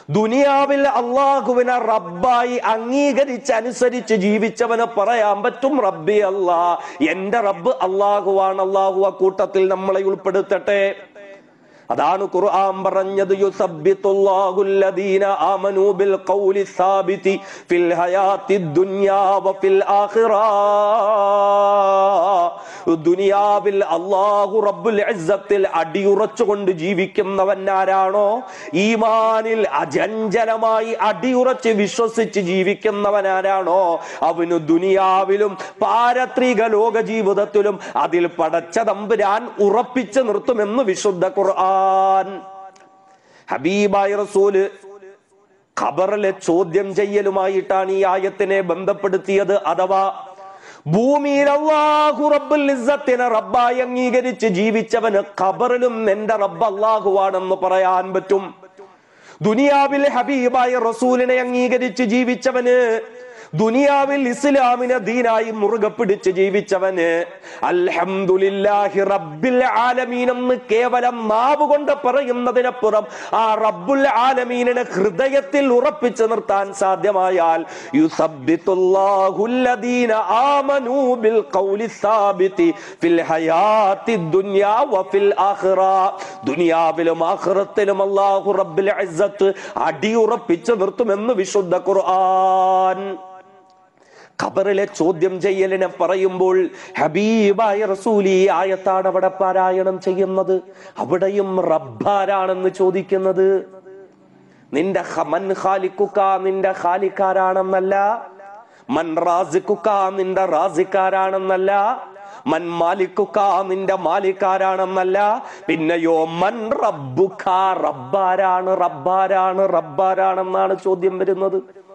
ദുനിയാവിൽ അള്ളാഹുവിനെ റബ്ബായി അംഗീകരിച്ച് അനുസരിച്ച് ജീവിച്ചവന് പറയാൻ പറ്റും റബ്ബി അല്ലാ എന്റെ റബ്ബ് അള്ളാഹുവാണ് അള്ളാഹു ആ കൂട്ടത്തിൽ നമ്മളെ ഉൾപ്പെടുത്തട്ടെ അതാണ് ഖുർആൻ പറഞ്ഞത് യുസബ്ബിത്തുല്ലാഹുല്ലദീന ആമനൂ ബിൽ ഖൗലി സാബിതി ഫിൽ ഹയാത്തി ദുനിയാ വഫിൽ ആഖിറ ദുനിയാവിൽ അല്ലാഹു റബ്ബുൽ ഇസ്സത്തിൽ അടിയുറച്ചുകൊണ്ട് ജീവിക്കുന്നവൻ ആരാണോ ഈമാനിൽ അജഞ്ചലമായി അടിയുറച്ച് വിശ്വസിച്ച് ജീവിക്കുന്നവൻ ആരാണോ അവന് ദുനിയാവിലും പാരത്രിക ലോക ജീവിതത്തിലും അതിൽ പടച്ച തമ്പുരാൻ ഉറപ്പിച്ചു നിർത്തുമെന്ന് വിശുദ്ധ ഖുർആൻ ഹബീബായ റസൂല് ഖബറിലെ ചോദ്യം ചെയ്യലുമായിട്ടാണ് ഈ ആയത്തിനെ ബന്ധപ്പെടുത്തിയത് അഥവാ ഭൂമിയിൽ അള്ളാഹു റബ്ബുൽ ഇസ്സത്തിനെ റബ്ബായി അംഗീകരിച്ച് ജീവിച്ചവന് ഖബറിലും എന്റെ റബ്ബ് അള്ളാഹുവാണെന്ന് പറയാൻ പറ്റും ദുനിയാവിൽ ഹബീബായ റസൂലിനെ അംഗീകരിച്ച് ജീവിച്ചവന് ദുനിയാവിൽ ഇസ്ലാമിനെ ദീനായി മുറുകെ പിടിച്ച് ജീവിച്ചവന് അൽഹംദുലില്ലാഹി റബ്ബിൽ ആലമീൻ എന്ന് കേവലം നാവ് കൊണ്ട് പറയുന്നതിനപ്പുറം ആ റബ്ബുൽ ആലമീനിനെ ഹൃദയത്തിൽ ഉറപ്പിച്ചു നിർത്താൻ സാധ്യമായാൽ യുസബ്ബിത്തുല്ലാഹുല്ലദീന ആമനൂ ബിൽ ഖൗലി സാബിതി ഫിൽ ഹയാത്തി ദുനിയാ വഫിൽ ആഖിറ ദുനിയാവിലും ആഖിറത്തിലും അല്ലാഹു റബ്ബുൽ ഇസ്സത്ത് അടിയുറപ്പിച്ചു നിർത്തുമെന്ന് വിശുദ്ധ ഖുർആൻ ഖബറിലെ ചോദ്യം ചെയ്യലിനെ പറയുമ്പോൾ ഹബീബായ റസൂലി ആയത്താണ് അവിടെ പാരായണം ചെയ്യുന്നത് അവിടെയും റബ്ബാരാണെന്ന് ചോദിക്കുന്നത് നിന്റെ ഹ- മൻ ഖാലിക്കുക്ക നിന്റെ ഖാലിക്കാരാണെന്നല്ല മൻ റാസിക്കുക്ക നിന്റെ റാസിക്കാരാണെന്നല്ല മൻ മാലിക്കുക്ക നിന്റെ മാലിക്കാരാണെന്നല്ല പിന്നെയോ മൻ റബ്ബുക്ക റബ്ബാരാണ് റബ്ബാരാണ് റബ്ബാരാണെന്നാണ് ചോദ്യം വരുന്നത്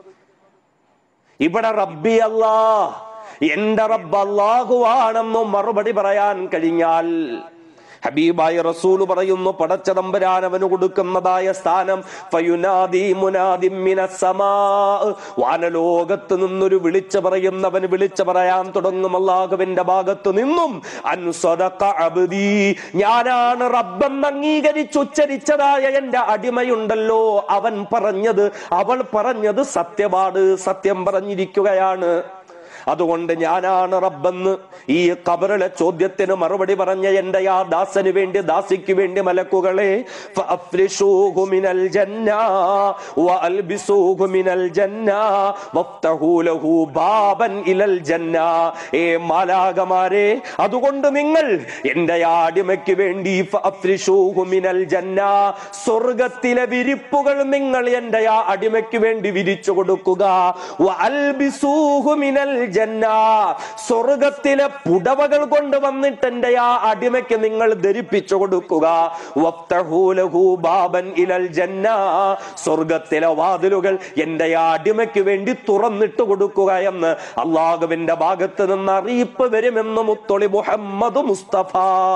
ഇവിടെ റബ്ബി അല്ലാ എന്റെ റബ്ബ് അല്ലാഹുവാണെന്ന് മറുപടി പറയാൻ കഴിഞ്ഞാൽ ഹബീബായ റസൂല് പറയുന്നു പടച്ച തമ്പുരാൻ അവന് കൊടുക്കുന്നതായ സ്ഥാനം ഫയുനാദി മുനാദി മിനസ് സമാ. വാനലോകത്ത് നിന്നൊരു വിളിച്ചു പറയുന്നവന് വിളിച്ചു പറയാൻ തുടങ്ങും അള്ളാഹുവിന്റെ ഭാഗത്ത് നിന്നും അൻസദഖ അബ്ദി ഞാനാണ് റബ്ബെന്ന് അംഗീകരിച്ച് ഉച്ചരിച്ചതായ എന്റെ അടിമയുണ്ടല്ലോ അവൻ പറഞ്ഞത് അവൾ പറഞ്ഞത് സത്യമാണ് സത്യം പറഞ്ഞിരിക്കുകയാണ് അതുകൊണ്ട് ഞാനാണ് റബ്ബെന്ന് ഈ കബറിലെ ചോദ്യത്തിന് മറുപടി പറഞ്ഞ എന്റെ ആ ദാസന് വേണ്ടി ദാസിക്ക് വേണ്ടി മലക്കുകളെ ഫഅഫ്രിഷൂഹു മിനൽ ജന്ന വഅൽബിസൂഹു മിനൽ ജന്ന വഫ്തഹൂ ലഹു ബാബൻ ഇലൽ ജന്ന ഏ മാലാകമാരെ അതുകൊണ്ട് നിങ്ങൾ എന്റെ ആ അടിമയ്ക്ക് വേണ്ടി ഫഅഫ്രിഷൂഹു മിനൽ ജന്ന സ്വർഗത്തിലെ വിരിപ്പുകൾ നിങ്ങൾ എന്റെ ആ അടിമയ്ക്ക് വേണ്ടി വിരിച്ചു കൊടുക്കുക വഅൽബിസൂഹു മിനൽ ജന്ന സ്വർഗത്തിലെ പുടവകൾ കൊണ്ട് വന്നിട്ട് എന്റെ ആ അടിമയ്ക്ക് നിങ്ങൾ ധരിപ്പിച്ചു കൊടുക്കുക വഫ്തഹൂ ലഹു ബാബൻ ഇലൽ ജന്ന സ്വർഗത്തിലെ വാതിലുകൾ എന്റെ ആ അടിമയ്ക്ക് വേണ്ടി തുറന്നിട്ട് കൊടുക്കുക എന്ന് അള്ളാഹുവിന്റെ ഭാഗത്ത് നിന്ന് അറിയിപ്പ് വരുമെന്ന് മുത്തൊളി മുഹമ്മദ് മുസ്തഫ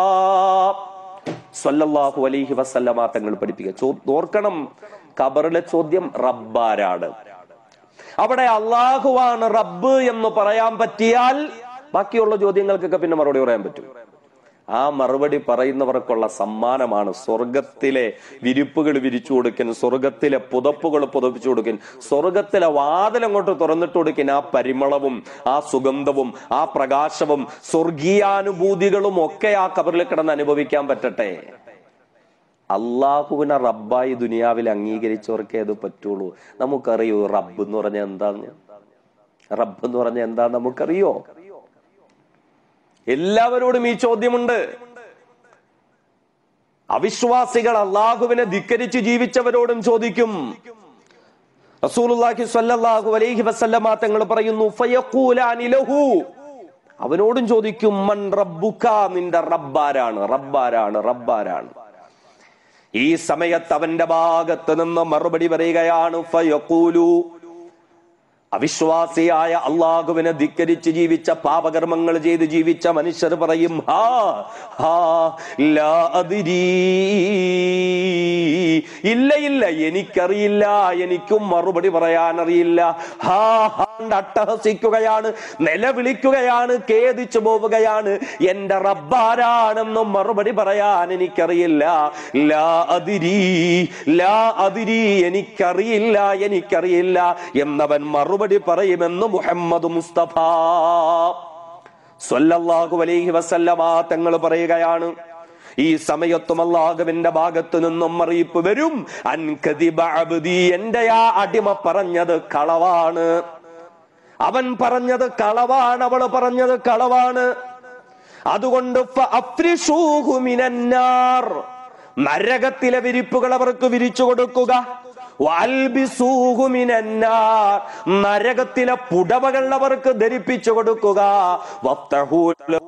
സല്ലല്ലാഹു അലൈഹി വസല്ലമ തങ്ങൾ പഠിപ്പിക്കുക ചോ- ഓർക്കണം ഖബറിലെ ചോദ്യം റബ്ബാരാണ് അവിടെ അള്ളാഹുവാണ് റബ്ബ് എന്ന് പറയാൻ പറ്റിയാൽ ബാക്കിയുള്ള ചോദ്യങ്ങൾക്കൊക്കെ പിന്നെ മറുപടി പറയാൻ പറ്റും ആ മറുപടി പറയുന്നവർക്കുള്ള സമ്മാനമാണ് സ്വർഗത്തിലെ വിരിപ്പുകൾ വിരിച്ചു കൊടുക്കൻ സ്വർഗത്തിലെ പുതപ്പുകൾ പുതപ്പിച്ചു കൊടുക്കൻ സ്വർഗത്തിലെ വാതിൽ അങ്ങോട്ട് തുറന്നിട്ട് കൊടുക്കൻ ആ പരിമളവും ആ സുഗന്ധവും ആ പ്രകാശവും സ്വർഗീയാനുഭൂതികളും ഒക്കെ ആ കബറിൽ കിടന്ന് അനുഭവിക്കാൻ പറ്റട്ടെ അള്ളാഹുവിനെ റബ്ബായി ദുനിയാവിൽ അംഗീകരിച്ചവർക്കേ അത് പറ്റുള്ളൂ നമുക്കറിയോ റബ്ബ് എന്ന് പറഞ്ഞാൽ എന്താന്ന് റബ്ബ് എന്ന് പറഞ്ഞാൽ എന്താ നമുക്കറിയോ എല്ലാവരോടും ഈ ചോദ്യമുണ്ട് അവിശ്വാസികൾ അള്ളാഹുവിനെ ധിക്കരിച്ച് ജീവിച്ചവരോടും ചോദിക്കും റസൂലുള്ളാഹി സ്വല്ലല്ലാഹു അലൈഹി വസല്ലമ തങ്ങൾ പറയുന്നു ഫയഖൂലാനി ലഹു അവനോടും ചോദിക്കും മൻ റബ്ബുക നിന്റെ റബ്ബാരാണ് റബ്ബാരാണ് റബ്ബാരാണ് ഈ സമയത്ത് അവന്റെ ഭാഗത്ത് നിന്ന് മറുപടി പറയുകയാണ് ഫയഖൂലു അവിശ്വാസിയായ അള്ളാഹുവിനെ ധിക്കരിച്ച് ജീവിച്ച പാപകർമ്മങ്ങൾ ചെയ്ത് ജീവിച്ച മനുഷ്യർ പറയും ഹാ ഹാ ലാ അദ്രീ ഇല്ല ഇല്ല എനിക്കറിയില്ല എനിക്കും മറുപടി പറയാൻ അറിയില്ല ഹാ ഹാ ണ്ട് അട്ടഹസിക്കുകയാണ് നിലവിളിക്കുകയാണ് ഖേദിച്ചു പോവുകയാണ് എന്റെ റബ്ബാരാണെന്നും മറുപടി പറയാൻ എനിക്കറിയില്ല ലാ അതിരി ലാ അതിരി എനിക്കറിയില്ല എനിക്കറിയില്ല എന്നവൻ മറുപടി പറയുമെന്ന് മുഹമ്മദ് മുസ്തഫ സ്വല്ലല്ലാഹു അലൈഹി വസല്ലമ തങ്ങൾ പറയുകയാണ് ഈ സമയത്തും അള്ളാഹുവിന്റെ ഭാഗത്തു നിന്നും അറിയിപ്പ് വരും അൻകദിബ അബ്ദി എന്റെ ആ അടിമ പറഞ്ഞത് കളവാണ് അവൻ പറഞ്ഞത് കളവാണ് അവള് പറഞ്ഞത് കളവാണ് അതുകൊണ്ട് ഫഅഫ്രിഷൂഹു മിനന്നാർ. നരകത്തിലെ വിരിപ്പുകൾ അവർക്ക് വിരിച്ചു കൊടുക്കുക വൽബിസൂഹു മിനന്നാർ. നരകത്തിലെ പുടവകൾ അവർക്ക് ധരിപ്പിച്ചു കൊടുക്കുക വഫ്തഹൂ ലഹു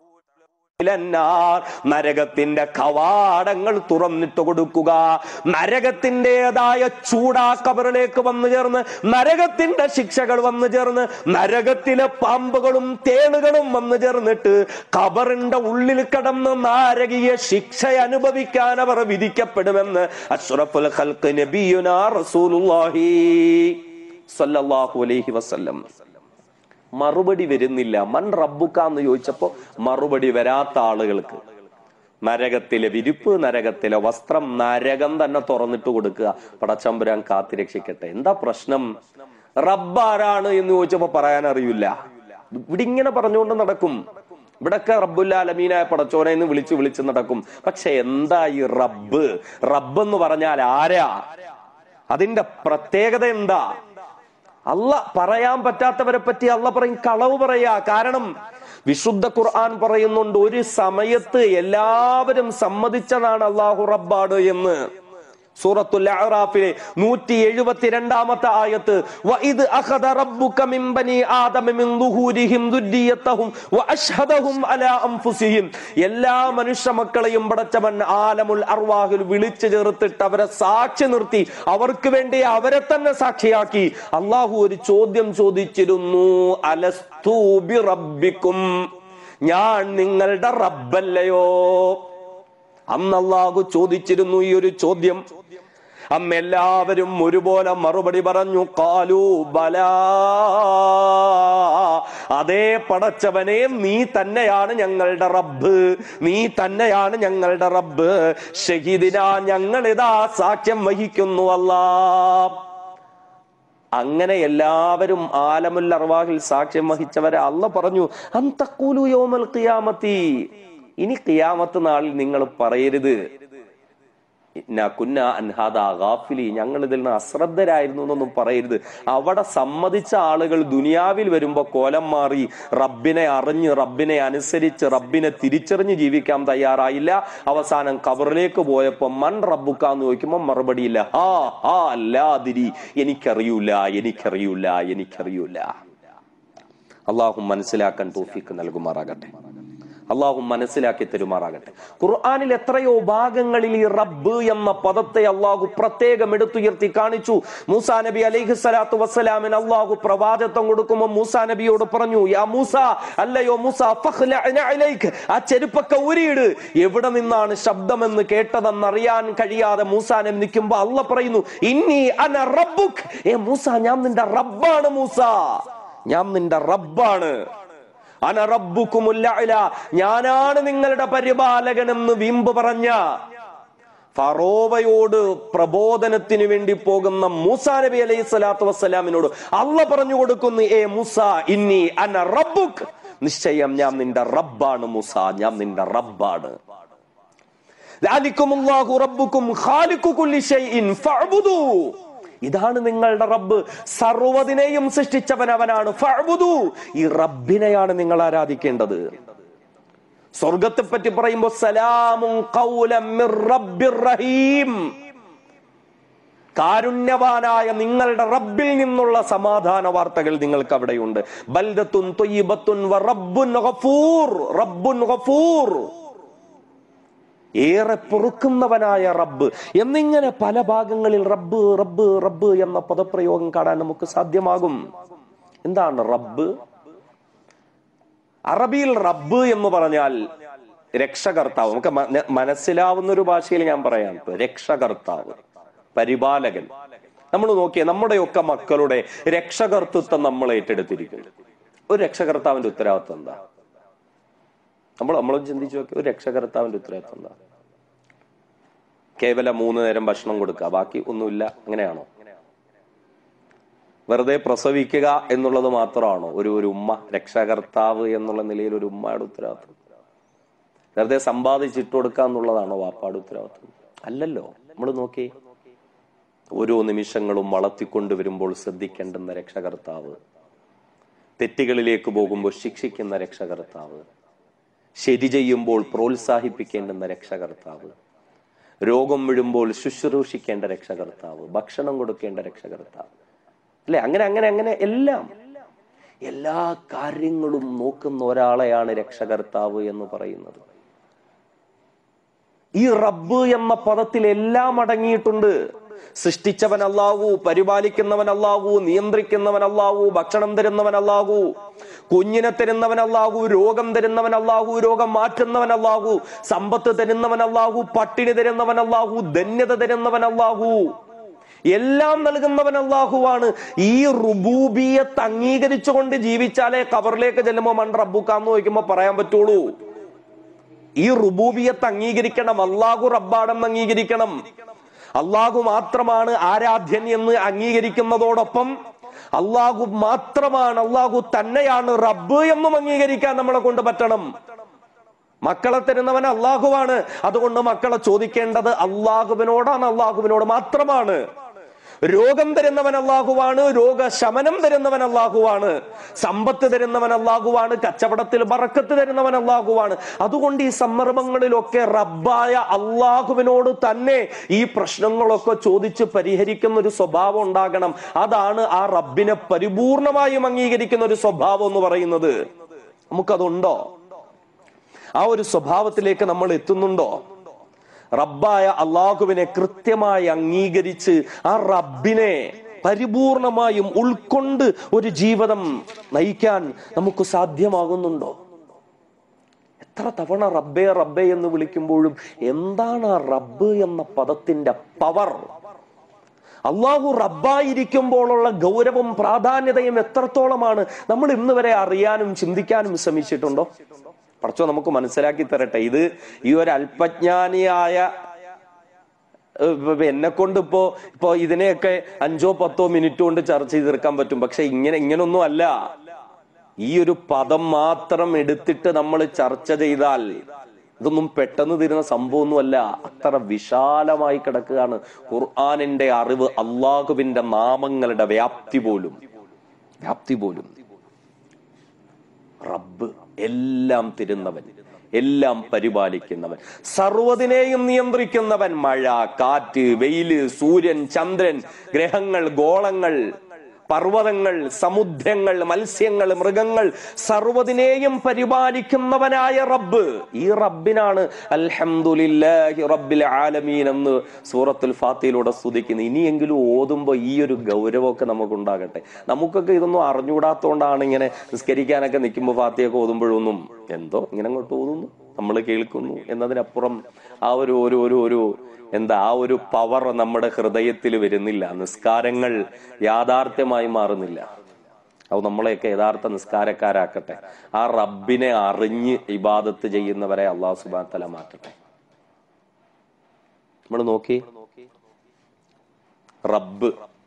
ഇലന്നാർ. നരകത്തിന്റെ കവാടങ്ങൾ തുറന്നിട്ട് കൊടുക്കുക നരകത്തിൻ്റെതായ ചൂടാ കബറിലേക്ക് വന്നു ചേർന്ന് നരകത്തിന്റെ ശിക്ഷകൾ വന്നു ചേർന്ന് നരകത്തിലെ പാമ്പുകളും തേളുകളും വന്നു ചേർന്നിട്ട് കബറിന്റെ ഉള്ളിൽ കടന്ന് നാരകീയ ശിക്ഷ അനുഭവിക്കാൻ അവർ വിധിക്കപ്പെടുമെന്ന് അഷ്റഫുൽ ഖൽഖ് നബിയുനാ റസൂലുള്ളാഹി സ്വല്ലല്ലാഹു അലൈഹി വസല്ലം മറുപടി വരുന്നില്ല മൺ റബ്ബുക്ക എന്ന് ചോദിച്ചപ്പോ മറുപടി വരാത്ത ആളുകൾക്ക് നരകത്തിലെ വിരിപ്പ് നരകത്തിലെ വസ്ത്രം നരകം തന്നെ തുറന്നിട്ട് കൊടുക്കുക പടച്ചമ്പുരാൻ കാത്തിരക്ഷിക്കട്ടെ എന്താ പ്രശ്നം റബ്ബാരാണ് എന്ന് ചോദിച്ചപ്പോ പറയാൻ അറിയില്ല ഇവിടെ ഇങ്ങനെ പറഞ്ഞുകൊണ്ട് നടക്കും ഇവിടൊക്കെ റബ്ബുല്ല അലമീനായ പടച്ചോനെ എന്ന് വിളിച്ച് വിളിച്ച് നടക്കും പക്ഷെ എന്താ ഈ റബ്ബ് റബ്ബ് എന്ന് പറഞ്ഞാൽ ആരാ അതിന്റെ പ്രത്യേകത എന്താ അല്ല പറയാൻ പറ്റാത്തവരെ പറ്റി അല്ല പറയും കളവ് പറയാ കാരണം വിശുദ്ധ ഖുർആൻ പറയുന്നുണ്ട് ഒരു സമയത്ത് എല്ലാവരും സമ്മതിച്ചതാണ് അള്ളാഹു റബ്ബാട് എന്ന് സൂറത്തുൽ അഅറാഫിലെ നൂറ്റി എഴുപത്തിരണ്ടാമത്തെ ആയത്ത് വഇദ് അഖദ റബ്ബുക മിൻ ബനി ആദമ മിൻ ദുഹൂരിഹിം ദുര്രിയത്തഹും വഅശ്ഹദഹും അലാ അൻഫുസിഹിം എല്ലാ മനുഷ്യ മക്കളെയും പടച്ചവൻ ആലമുൽ അർവാഹിൽ വിളിച്ചു ചേർത്തിട്ട് അവരെ സാക്ഷി നിർത്തി അവർക്ക് വേണ്ടി അവരെ തന്നെ സാക്ഷിയാക്കി അള്ളാഹു ഒരു ചോദ്യം ചോദിച്ചിരുന്നു അലസ്തു ബി റബ്ബിക്കും ഞാൻ നിങ്ങളുടെ റബ്ബല്ലയോ അന്ന് അള്ളാഹു ചോദിച്ചിരുന്നു ഈ ഒരു ചോദ്യം അമ്മ എല്ലാവരും ഒരുപോലെ മറുപടി പറഞ്ഞു കാലു ബല അതേ പടച്ചവനെ നീ തന്നെയാണ് ഞങ്ങളുടെ റബ്ബ് നീ തന്നെയാണ് ഞങ്ങളുടെ റബ്ബ് ഷഹീദിന ഞങ്ങൾ ഇതാ സാക്ഷ്യം വഹിക്കുന്നു അല്ലാ അങ്ങനെ എല്ലാവരും ആലമുൽ അർവാഹിൽ സാക്ഷ്യം വഹിച്ചവരെ അല്ല പറഞ്ഞു അന്തക്കൂലു യോമൽ ഖിയാമത്തി ഇനി ഖിയാമത്ത് നാളിൽ നിങ്ങൾ പറയരുത് ഇന്നാ കുന്ന അൻഹാദ ഗാഫിലി ഞങ്ങൾ ഇതിൽ നിന്ന് അശ്രദ്ധരായിരുന്നു എന്നൊന്നും പറയരുത് അവിടെ സമ്മതിച്ച ആളുകൾ ദുനിയാവിൽ വരുമ്പോ കോലം മാറി റബ്ബിനെ അറിഞ്ഞ് റബ്ബിനെ അനുസരിച്ച് റബ്ബിനെ തിരിച്ചറിഞ്ഞ് ജീവിക്കാൻ തയ്യാറായില്ല അവസാനം കബറിലേക്ക് പോയപ്പോ മൺ റബ്ബുക്കാന്ന് ചോദിക്കുമ്പോ മറുപടിയില്ല ആ ആ അല്ലാതിരി എനിക്കറിയൂല എനിക്കറിയൂല എനിക്കറിയൂല അള്ളാഹു മനസ്സിലാക്കാൻ തോഫിക്ക് നൽകുമാറാകട്ടെ അള്ളാഹു മനസ്സിലാക്കി തരുമാറാകട്ടെ ഖുർആാനിൽ എത്രയോ ഭാഗങ്ങളിൽ ഈ റബ്ബ് എന്ന പദത്തെ അള്ളാഹു പ്രത്യേകം എടുത്തുയർത്തി കാണിച്ചു മൂസാ നബി അലൈഹി സ്വലാത്തു വസ്സലാമിന് അള്ളാഹു പ്രവാചത്വം കൊടുക്കുമ്പോൾ മൂസാ നബിയോട് പറഞ്ഞു യാ മൂസ അല്ലയോ മൂസ ഫഖ്ലഅന അലൈക്ക് ആ ചെരുപ്പൊക്കെ ഊരിയിട് എവിടെ നിന്നാണ് ശബ്ദമെന്ന് കേട്ടതെന്നറിയാൻ കഴിയാതെ മൂസാ നബി നിൽക്കുമ്പോ അല്ല പറയുന്നു ഇന്നി അന റബ്ബുക് ഏ മൂസ ഞാൻ നിന്റെ റബ്ബാണ് മൂസ ഞാൻ നിന്റെ റബ്ബാണ് അന റബ്ബുക്കുമുൽ അഅ്ല. ഞാനാണ് നിങ്ങളുടെ പരിപാലകനെന്ന് വീമ്പ് പറഞ്ഞ ഫറോവയോട് പ്രബോധനത്തിന് വേണ്ടി പോകുന്ന മൂസ നബി അലൈഹി സ്വലാത്തു വസ്സലാമിനോട് അല്ല പറഞ്ഞു കൊടുക്കുന്നു ഏ മൂസ ഇന്നി അന റബ്ബുക്ക് നിശ്ചയം ഞാൻ നിന്റെ റബ്ബാണ് മൂസ ഞാൻ നിന്റെ റബ്ബാണ് ദാലിക്കുമുല്ലാഹു റബ്ബുക്കും ഖാലിഖു കുല്ലി ഷൈഇൻ ഫഅ്ബുദൂ ഇതാണ് നിങ്ങളുടെ റബ്ബ് സർവ്വതിനെയും സൃഷ്ടിച്ചവൻ അവനാണ് ഫഅ്ബുദൂ ഈ റബ്ബിനെയാണ് നിങ്ങൾ ആരാധിക്കേണ്ടത് സ്വർഗത്തെ പറ്റി പറയുമ്പോ സലാമുൻ ഖൗലം മിർ റബ്ബിർ റഹീം കാരുണ്യവാനായ നിങ്ങളുടെ റബ്ബിൽ നിന്നുള്ള സമാധാന വാർത്തകൾ നിങ്ങൾക്ക് അവിടെയുണ്ട് ബൽദത്തുൻ ത്വയ്യിബത്തുൻ വ റബ്ബുൻ ഗഫൂർ റബ്ബുൻ ഗഫൂർ ഏറെ പൊറുക്കുന്നവനായ റബ്ബ് എന്നിങ്ങനെ പല ഭാഗങ്ങളിൽ റബ്ബ് റബ്ബ് റബ്ബ് എന്ന പദപ്രയോഗം കാണാൻ നമുക്ക് സാധ്യമാകും എന്താണ് റബ്ബ് അറബിയിൽ റബ്ബ് എന്ന് പറഞ്ഞാൽ രക്ഷകർത്താവ് നമുക്ക് മന- മനസ്സിലാവുന്ന ഒരു ഭാഷയിൽ ഞാൻ പറയാം ഇപ്പൊ രക്ഷകർത്താവ് പരിപാലകൻ നമ്മൾ നോക്കിയേ നമ്മുടെയൊക്കെ മക്കളുടെ രക്ഷകർത്തൃത്വം നമ്മൾ ഏറ്റെടുത്തിരിക്കുന്നു ഒരു രക്ഷകർത്താവിന്റെ ഉത്തരവാദിത്വം എന്താ നമ്മൾ നമ്മളൊന്ന് ചിന്തിച്ചു നോക്കി ഒരു രക്ഷകർത്താവിന്റെ ഉത്തരവാദിത്വം എന്താ കേവലം മൂന്ന് നേരം ഭക്ഷണം കൊടുക്കുക ബാക്കി ഒന്നുമില്ല അങ്ങനെയാണോ വെറുതെ പ്രസവിക്കുക എന്നുള്ളത് മാത്രമാണോ ഒരു ഒരു ഉമ്മ രക്ഷകർത്താവ് എന്നുള്ള നിലയിൽ ഒരു ഉമ്മയുടെ ഉത്തരവാദിത്വം വെറുതെ സമ്പാദിച്ചിട്ട് കൊടുക്കുക എന്നുള്ളതാണോ വാപ്പാട് ഉത്തരവാദിത്വം അല്ലല്ലോ നമ്മൾ നോക്കി ഓരോ നിമിഷങ്ങളും വളർത്തിക്കൊണ്ട് വരുമ്പോൾ ശ്രദ്ധിക്കേണ്ടുന്ന രക്ഷകർത്താവ് തെറ്റുകളിലേക്ക് പോകുമ്പോൾ ശിക്ഷിക്കുന്ന രക്ഷകർത്താവ് ശരി ചെയ്യുമ്പോൾ പ്രോത്സാഹിപ്പിക്കേണ്ടുന്ന രക്ഷകർത്താവ് രോഗം വീഴുമ്പോൾ ശുശ്രൂഷിക്കേണ്ട രക്ഷകർത്താവ് ഭക്ഷണം കൊടുക്കേണ്ട രക്ഷകർത്താവ് അല്ലെ അങ്ങനെ അങ്ങനെ അങ്ങനെ എല്ലാം എല്ലാ കാര്യങ്ങളും നോക്കുന്ന ഒരാളെയാണ് രക്ഷകർത്താവ് എന്ന് പറയുന്നത് ഈ റബ്ബ് എന്ന പദത്തിൽ എല്ലാം അടങ്ങിയിട്ടുണ്ട് സൃഷ്ടിച്ചവൻ അല്ലാവൂ പരിപാലിക്കുന്നവൻ അല്ലാവൂ നിയന്ത്രിക്കുന്നവൻ അല്ലാവൂ ഭക്ഷണം തരുന്നവൻ അല്ലാവൂ കുഞ്ഞിനെ തരുന്നവൻ അല്ലാവൂ രോഗം തരുന്നവൻ അല്ലാവൂ രോഗം മാറ്റുന്നവൻ അല്ലാവൂ സമ്പത്ത് തരുന്നവൻ അല്ലാവൂ പട്ടിണി തരുന്നവൻ അല്ലാവൂ ധന്യത തരുന്നവൻ അല്ലാവൂ എല്ലാം നൽകുന്നവൻ അള്ളാഹുവാണ് ഈ റുബൂബിയത്ത് അംഗീകരിച്ചുകൊണ്ട് ജീവിച്ചാലേ കബറിലേക്ക് ചെല്ലുമ്പോ മൺ റബ്ബുക്കാന്ന് ചോദിക്കുമ്പോ പറയാൻ പറ്റുള്ളൂ ഈ റുബൂബിയത്ത് അംഗീകരിക്കണം അള്ളാഹു റബ്ബാണെന്ന് അംഗീകരിക്കണം അള്ളാഹു മാത്രമാണ് ആരാധ്യൻ എന്ന് അംഗീകരിക്കുന്നതോടൊപ്പം അള്ളാഹു മാത്രമാണ് അള്ളാഹു തന്നെയാണ് റബ്ബ് എന്നും അംഗീകരിക്കാൻ നമ്മളെ കൊണ്ട് പറ്റണം മക്കളെ തരുന്നവൻ അള്ളാഹുവാണ് അതുകൊണ്ട് മക്കളെ ചോദിക്കേണ്ടത് അള്ളാഹുവിനോടാണ് അള്ളാഹുവിനോട് മാത്രമാണ് രോഗം തരുന്നവൻ അള്ളാഹുവാണ് രോഗശമനം തരുന്നവൻ അള്ളാഹുവാണ് സമ്പത്ത് തരുന്നവൻ അള്ളാഹുവാണ് കച്ചവടത്തിൽ ബറക്കത്ത് തരുന്നവൻ അള്ളാഹുവാണ് അതുകൊണ്ട് ഈ സന്ദർഭങ്ങളിലൊക്കെ റബ്ബായ അള്ളാഹുവിനോട് തന്നെ ഈ പ്രശ്നങ്ങളൊക്കെ ചോദിച്ച് പരിഹരിക്കുന്ന ഒരു സ്വഭാവം ഉണ്ടാകണം അതാണ് ആ റബ്ബിനെ പരിപൂർണമായും അംഗീകരിക്കുന്ന ഒരു സ്വഭാവം എന്ന് പറയുന്നത് നമുക്കതുണ്ടോ ആ ഒരു സ്വഭാവത്തിലേക്ക് നമ്മൾ എത്തുന്നുണ്ടോ റബ്ബായ അള്ളാഹുവിനെ കൃത്യമായി അംഗീകരിച്ച് ആ റബ്ബിനെ പരിപൂർണമായും ഉൾക്കൊണ്ട് ഒരു ജീവിതം നയിക്കാൻ നമുക്ക് സാധ്യമാകുന്നുണ്ടോ എത്ര തവണ റബ്ബേ റബ്ബേ എന്ന് വിളിക്കുമ്പോഴും എന്താണ് ആ റബ്ബ് എന്ന പദത്തിന്റെ പവർ അള്ളാഹു റബ്ബായിരിക്കുമ്പോഴുള്ള ഗൗരവം പ്രാധാന്യതയും എത്രത്തോളമാണ് നമ്മൾ ഇന്ന് വരെ അറിയാനും ചിന്തിക്കാനും ശ്രമിച്ചിട്ടുണ്ടോ പറച്ചോ നമുക്ക് മനസ്സിലാക്കി തരട്ടെ ഇത് ഈ ഒരു അല്പജ്ഞാനിയായ എന്നെ കൊണ്ട് ഇപ്പോ ഇപ്പോ ഇതിനെയൊക്കെ അഞ്ചോ പത്തോ മിനിറ്റ് കൊണ്ട് ചർച്ച ചെയ്ത് തീർക്കാൻ പറ്റും പക്ഷെ ഇങ്ങനെ ഇങ്ങനൊന്നും അല്ല ഈ ഒരു പദം മാത്രം എടുത്തിട്ട് നമ്മൾ ചർച്ച ചെയ്താൽ ഇതൊന്നും പെട്ടെന്ന് തീരുന്ന സംഭവമൊന്നുമല്ല അത്ര വിശാലമായി കിടക്കുകയാണ് ഖുർആാനിന്റെ അറിവ് അള്ളാഹുവിന്റെ നാമങ്ങളുടെ വ്യാപ്തി പോലും വ്യാപ്തി പോലും റബ്ബ് എല്ലാം തരുന്നവൻ എല്ലാം പരിപാലിക്കുന്നവൻ സർവ്വതിനെയും നിയന്ത്രിക്കുന്നവൻ മഴ കാറ്റ് വെയില് സൂര്യൻ ചന്ദ്രൻ ഗ്രഹങ്ങൾ ഗോളങ്ങൾ പർവ്വതങ്ങൾ സമുദ്രങ്ങൾ മത്സ്യങ്ങൾ മൃഗങ്ങൾ സർവ്വതിനെയും പരിപാലിക്കുന്നവനായ റബ്ബ് ഈ റബ്ബിനാണ് അൽഹംദുലില്ലാഹി റബ്ബിൽ ആലമീൻ എന്ന് സൂറത്തുൽ ഫാത്തിയിലൂടെ സ്തുതിക്കുന്നത് ഇനിയെങ്കിലും ഓതുമ്പോൾ ഈ ഒരു ഗൗരവമൊക്കെ നമുക്കുണ്ടാകട്ടെ നമുക്കൊക്കെ ഇതൊന്നും അറിഞ്ഞുകൂടാത്തോണ്ടാണ് ഇങ്ങനെ നിസ്കരിക്കാനൊക്കെ നിൽക്കുമ്പോൾ ഫാത്തിയൊക്കെ ഓതുമ്പോഴൊന്നും എന്തോ ഇങ്ങനെ അങ്ങോട്ട് ഓതുന്നു നമ്മൾ കേൾക്കുന്നു എന്നതിനപ്പുറം ആ ഒരു ഒരു ഒരു ഒരു എന്താ ആ ഒരു പവർ നമ്മുടെ ഹൃദയത്തിൽ വരുന്നില്ല നിസ്കാരങ്ങൾ യാഥാർത്ഥ്യമായി മാറുന്നില്ല അത് നമ്മളെയൊക്കെ യഥാർത്ഥ നിസ്കാരക്കാരാക്കട്ടെ ആ റബ്ബിനെ അറിഞ്ഞ് ഇബാദത്ത് ചെയ്യുന്നവരെ അള്ളാഹു സുബാൻ തല മാറ്റട്ടെ നമ്മൾ നോക്കി റബ്ബ്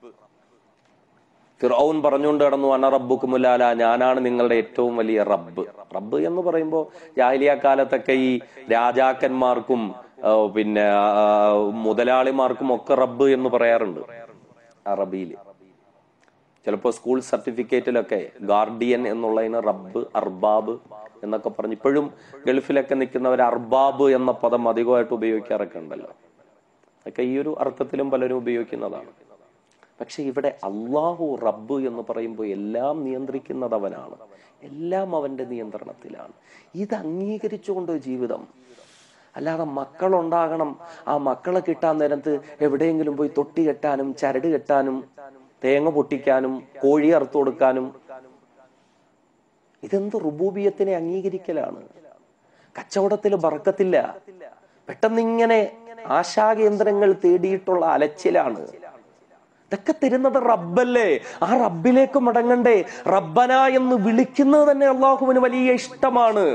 ഫിറൌൻ പറഞ്ഞുകൊണ്ട് കടന്നു അന റബ്ബുക്കുമുലാല ഞാനാണ് നിങ്ങളുടെ ഏറ്റവും വലിയ റബ്ബ് റബ്ബ് എന്ന് പറയുമ്പോൾ ജാഹിലിയ കാലത്തൊക്കെ ഈ രാജാക്കന്മാർക്കും ആ, പിന്നെ ആ, മുതലാളിമാർക്കും ഒക്കെ റബ്ബ് എന്ന് പറയാറുണ്ട് അറബിയില് ചിലപ്പോൾ സ്കൂൾ സർട്ടിഫിക്കറ്റിലൊക്കെ ഗാർഡിയൻ എന്നുള്ളതിന് റബ്ബ് അർബാബ് എന്നൊക്കെ പറഞ്ഞ് ഇപ്പോഴും ഗൾഫിലൊക്കെ നിൽക്കുന്നവർ അർബാബ് എന്ന പദം അധികമായിട്ട് ഉപയോഗിക്കാറൊക്കെ ഉണ്ടല്ലോ ഒക്കെ ഈ ഒരു അർത്ഥത്തിലും പലരും ഉപയോഗിക്കുന്നതാണ് പക്ഷെ ഇവിടെ അള്ളാഹു റബ്ബ് എന്ന് പറയുമ്പോൾ എല്ലാം നിയന്ത്രിക്കുന്നത് അവനാണ് എല്ലാം അവന്റെ നിയന്ത്രണത്തിലാണ് ഇത് അംഗീകരിച്ചുകൊണ്ട് ജീവിതം അല്ലാതെ മക്കളുണ്ടാകണം ആ മക്കളെ കിട്ടാൻ നേരത്ത് എവിടെയെങ്കിലും പോയി തൊട്ടി കെട്ടാനും ചരട് കെട്ടാനും തേങ്ങ പൊട്ടിക്കാനും കോഴി അറുത്തു കൊടുക്കാനും ഇതെന്ത് റുബൂബിയത്തിനെ അംഗീകരിക്കലാണ് കച്ചവടത്തിൽ ബറക്കത്തില്ല പെട്ടെന്ന് ഇങ്ങനെ ആശാകേന്ദ്രങ്ങൾ തേടിയിട്ടുള്ള അലച്ചിലാണ് ഇതൊക്കെ തരുന്നത് റബ്ബല്ലേ ആ റബ്ബിലേക്ക് മടങ്ങണ്ടേ റബ്ബന എന്ന് വിളിക്കുന്നത് തന്നെ അള്ളാഹുവിന് വലിയ ഇഷ്ടമാണ്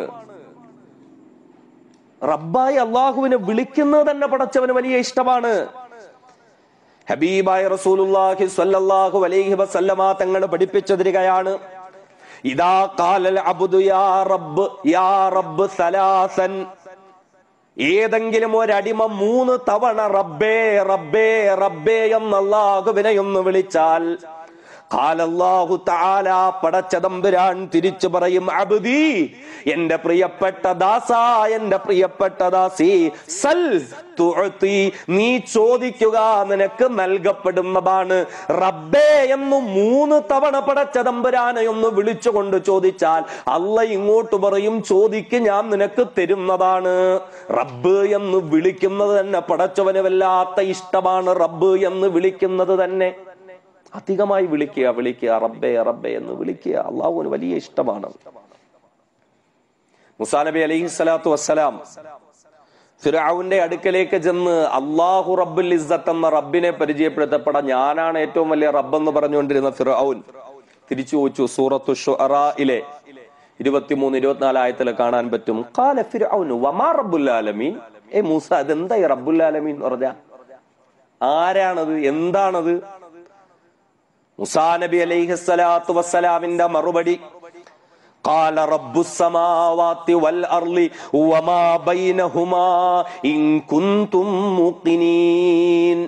റബ്ബായി അള്ളാഹുവിനെ വിളിക്കുന്നത് തന്നെ പടച്ചവന് വലിയ ഇഷ്ടമാണ് ഹബീബായ റസൂലുള്ളാഹി സ്വല്ലല്ലാഹു അലൈഹി വസല്ലമ തങ്ങൾ പഠിപ്പിച്ചു തരികയാണ് ഇദാ ഖാലൽ അബ്ദു യാ റബ്ബ് യാ റബ്ബ് സലാസൻ ഏതെങ്കിലും ഒരടിമ മൂന്ന് തവണ റബ്ബേ റബ്ബേ റബ്ബേ എന്ന് അള്ളാഹുവിനെ ഒന്ന് വിളിച്ചാൽ ഖാലല്ലാഹു തആല പടച്ചതമ്പുരാൻ തിരിച്ചു പറയും അബ്ദി എന്റെ പ്രിയപ്പെട്ട ദാസ എന്റെ പ്രിയപ്പെട്ട ദാസി സൽ തുഅതി നീ ചോദിക്കുക നിനക്ക് നൽകപ്പെടുന്നതാണ് റബ്ബേ എന്ന് മൂന്ന് തവണ പടച്ചതമ്പുരാനെ ഒന്ന് വിളിച്ചുകൊണ്ട് ചോദിച്ചാൽ അല്ല ഇങ്ങോട്ട് പറയും ചോദിക്ക് ഞാൻ നിനക്ക് തരുന്നതാണ് റബ്ബ് എന്ന് വിളിക്കുന്നത് തന്നെ പടച്ചവന് വല്ലാത്ത ഇഷ്ടമാണ് റബ്ബ് എന്ന് വിളിക്കുന്നത് തന്നെ അധികമായി വിളിക്കുക വിളിക്കുക റബ്ബേ റബ്ബേ എന്ന് വിളിക്കുക അള്ളാഹുവിന് വലിയ ഇഷ്ടമാണ് മുസാ നബി അലൈഹി സ്വലാത്തു വസ്സലാം ഫിറൌന്റെ അടുക്കലേക്ക് ചെന്ന് അള്ളാഹു റബ്ബുൽ ഇസ്സത്ത് എന്ന റബ്ബിനെ പരിചയപ്പെടുത്തപ്പെടാൻ ഞാനാണ് ഏറ്റവും വലിയ റബ്ബ് എന്ന് പറഞ്ഞുകൊണ്ടിരുന്ന ഫിറൌൻ തിരിച്ചു ചോദിച്ചു സൂറത്തു ഷുഅറയിലെ ഇരുപത്തിമൂന്ന് ഇരുപത്തിനാല് ആയത്തിൽ കാണാൻ പറ്റും കാല ഫിറൌനു വമാ റബ്ബുൽ ആലമീൻ ഏ മൂസ അതെന്താ ഈ റബ്ബുൽ ആലമീൻ എന്ന് പറഞ്ഞ ആരാണത് എന്താണത് മുസാ നബി അലൈഹി സ്വലാത്തു വസ്സലാമിന്റെ മറുപടി قال رب السماوات والأرض وما بينهما إن كنتم موقنين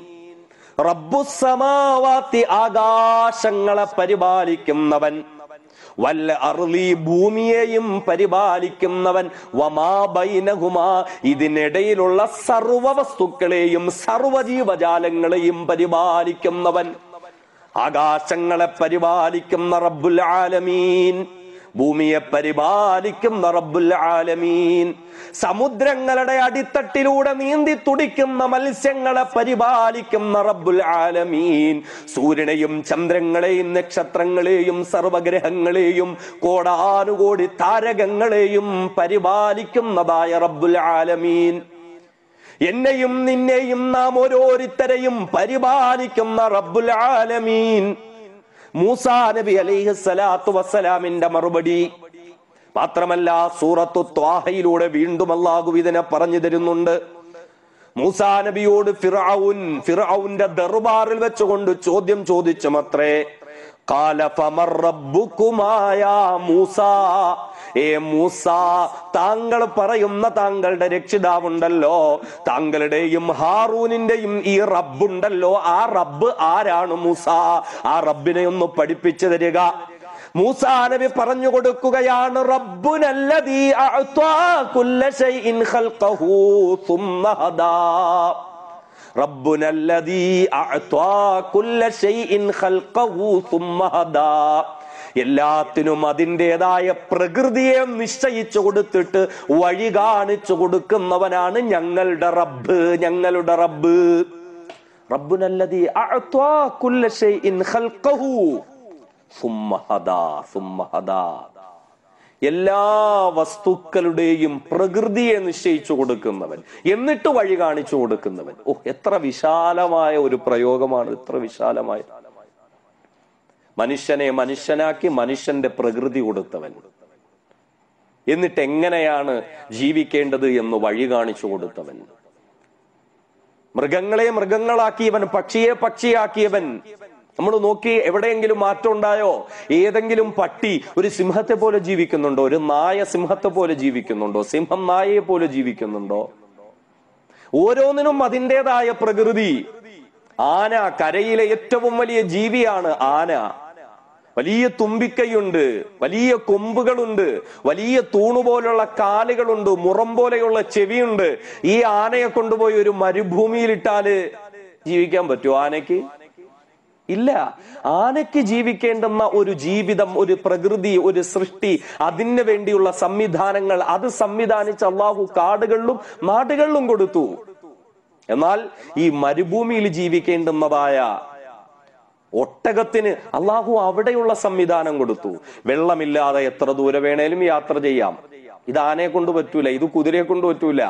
റബ്ബുസമാവാത്തി ആകാശങ്ങളെ പരിപാലിക്കുന്നവൻ വല്ല അർലി ഭൂമിയെയും പരിപാലിക്കുന്നവൻ വമാ ബൈനഹുമാ ഇതിനിടയിലുള്ള സർവ വസ്തുക്കളെയും സർവജീവജാലങ്ങളെയും പരിപാലിക്കുന്നവൻ ആകാശങ്ങളെ പരിപാലിക്കുന്ന റബ്ബുൽ ആലമീൻ ഭൂമിയെ പരിപാലിക്കുന്ന റബ്ബുൽ ആലമീൻ സമുദ്രങ്ങളുടെ അടിത്തട്ടിലൂടെ നീന്തി തുടിക്കുന്ന മത്സ്യങ്ങളെ പരിപാലിക്കുന്ന റബ്ബുൽ ആലമീൻ സൂര്യനെയും ചന്ദ്രങ്ങളെയും നക്ഷത്രങ്ങളെയും സർവഗ്രഹങ്ങളെയും കോടാനുകോടി താരകങ്ങളെയും പരിപാലിക്കുന്നതായ റബ്ബുൽ ആലമീൻ എന്നെയും നിന്നെയും നാം ഓരോരുത്തരെയും പരിപാലിക്കുന്ന റബ്ബുൽ ആലമീൻ മൂസാ നബി അലൈഹി സ്വലാത്തു വസ്സലാമിന്റെ മറുപടി മാത്രമല്ല സൂറത്തു ത്വാഹയിലൂടെ വീണ്ടും അള്ളാഹു ഇതിനെ പറഞ്ഞു തരുന്നുണ്ട് മൂസാ നബിയോട് ഫിറൌൻ ഫിറൌന്റെ ദർബാറിൽ വെച്ചുകൊണ്ട് ചോദ്യം ചോദിച്ചുമത്രേ കാല ഫമർ റബ്ബുക്കുമായ മൂസ ഏ മൂസ താങ്കൾ പറയുന്ന താങ്കളുടെ രക്ഷിതാവുണ്ടല്ലോ താങ്കളുടെയും ഹാറൂനിന്റെയും ഈ റബ്ബുണ്ടല്ലോ ആ റബ്ബ് ആരാണ് മൂസ ആ റബ്ബിനെ ഒന്ന് പഠിപ്പിച്ചു തരിക മൂസാ നബി പറഞ്ഞു കൊടുക്കുകയാണ് റബ്ബുനല്ലദീ അഅ്താ കുല്ല ശൈഇൻ ഖൽഖഹു സുമ്മ ഹദാ ربنا الذي أعطى كل شيء خلقه ثم هدى എല്ലാത്തിനും അതിൻ്റെതായ പ്രകൃതിയെ നിശ്ചയിച്ചു കൊടുത്തിട്ട് വഴി കാണിച്ചു കൊടുക്കുന്നവനാണ് ഞങ്ങളുടെ റബ്ബ് ഞങ്ങളുടെ റബ്ബ് റബ്ബുനല്ലതി അഅ്താ കുല്ല ശൈഇൻ ഖൽഖഹു സുമ്മ ഹദാ സുമ്മ ഹദാ എല്ലാ വസ്തുക്കളുടെയും പ്രകൃതിയെ നിശ്ചയിച്ചു കൊടുക്കുന്നവൻ എന്നിട്ട് വഴി കാണിച്ചു കൊടുക്കുന്നവൻ ഓ എത്ര വിശാലമായ ഒരു പ്രയോഗമാണ് എത്ര വിശാലമായ മനുഷ്യനെ മനുഷ്യനാക്കി മനുഷ്യന്റെ പ്രകൃതി കൊടുത്തവൻ എന്നിട്ട് എങ്ങനെയാണ് ജീവിക്കേണ്ടത് എന്ന് വഴി കാണിച്ചു കൊടുത്തവൻ മൃഗങ്ങളെ മൃഗങ്ങളാക്കിയവൻ പക്ഷിയെ പക്ഷിയാക്കിയവൻ നമ്മൾ നോക്കി എവിടെയെങ്കിലും മാറ്റം ഉണ്ടായോ ഏതെങ്കിലും പട്ടി ഒരു സിംഹത്തെ പോലെ ജീവിക്കുന്നുണ്ടോ ഒരു നായ സിംഹത്തെ പോലെ ജീവിക്കുന്നുണ്ടോ സിംഹം നായയെ പോലെ ജീവിക്കുന്നുണ്ടോ ഓരോന്നിനും അതിൻ്റെതായ പ്രകൃതി ആന കരയിലെ ഏറ്റവും വലിയ ജീവിയാണ് ആന വലിയ തുമ്പിക്കൈയുണ്ട് വലിയ കൊമ്പുകളുണ്ട് വലിയ തൂണുപോലുള്ള കാലുകളുണ്ട് മുറം പോലെയുള്ള ചെവിയുണ്ട് ഈ ആനയെ കൊണ്ടുപോയി ഒരു മരുഭൂമിയിലിട്ടാല് ജീവിക്കാൻ പറ്റുമോ ആനയ്ക്ക് ഇല്ല ആനയ്ക്ക് ജീവിക്കേണ്ടുന്ന ഒരു ജീവിതം ഒരു പ്രകൃതി ഒരു സൃഷ്ടി അതിന് വേണ്ടിയുള്ള സംവിധാനങ്ങൾ അത് സംവിധാനിച്ച് അള്ളാഹു കാടുകളിലും നാടുകളിലും കൊടുത്തു എന്നാൽ ഈ മരുഭൂമിയിൽ ജീവിക്കേണ്ടുന്നതായ ഒട്ടകത്തിന് അള്ളാഹു അവിടെയുള്ള സംവിധാനം കൊടുത്തു വെള്ളമില്ലാതെ എത്ര ദൂരെ വേണേലും യാത്ര ചെയ്യാം ഇത് ആനയെ കൊണ്ട് പറ്റൂല ഇത് കുതിരയെ കൊണ്ട് പറ്റൂല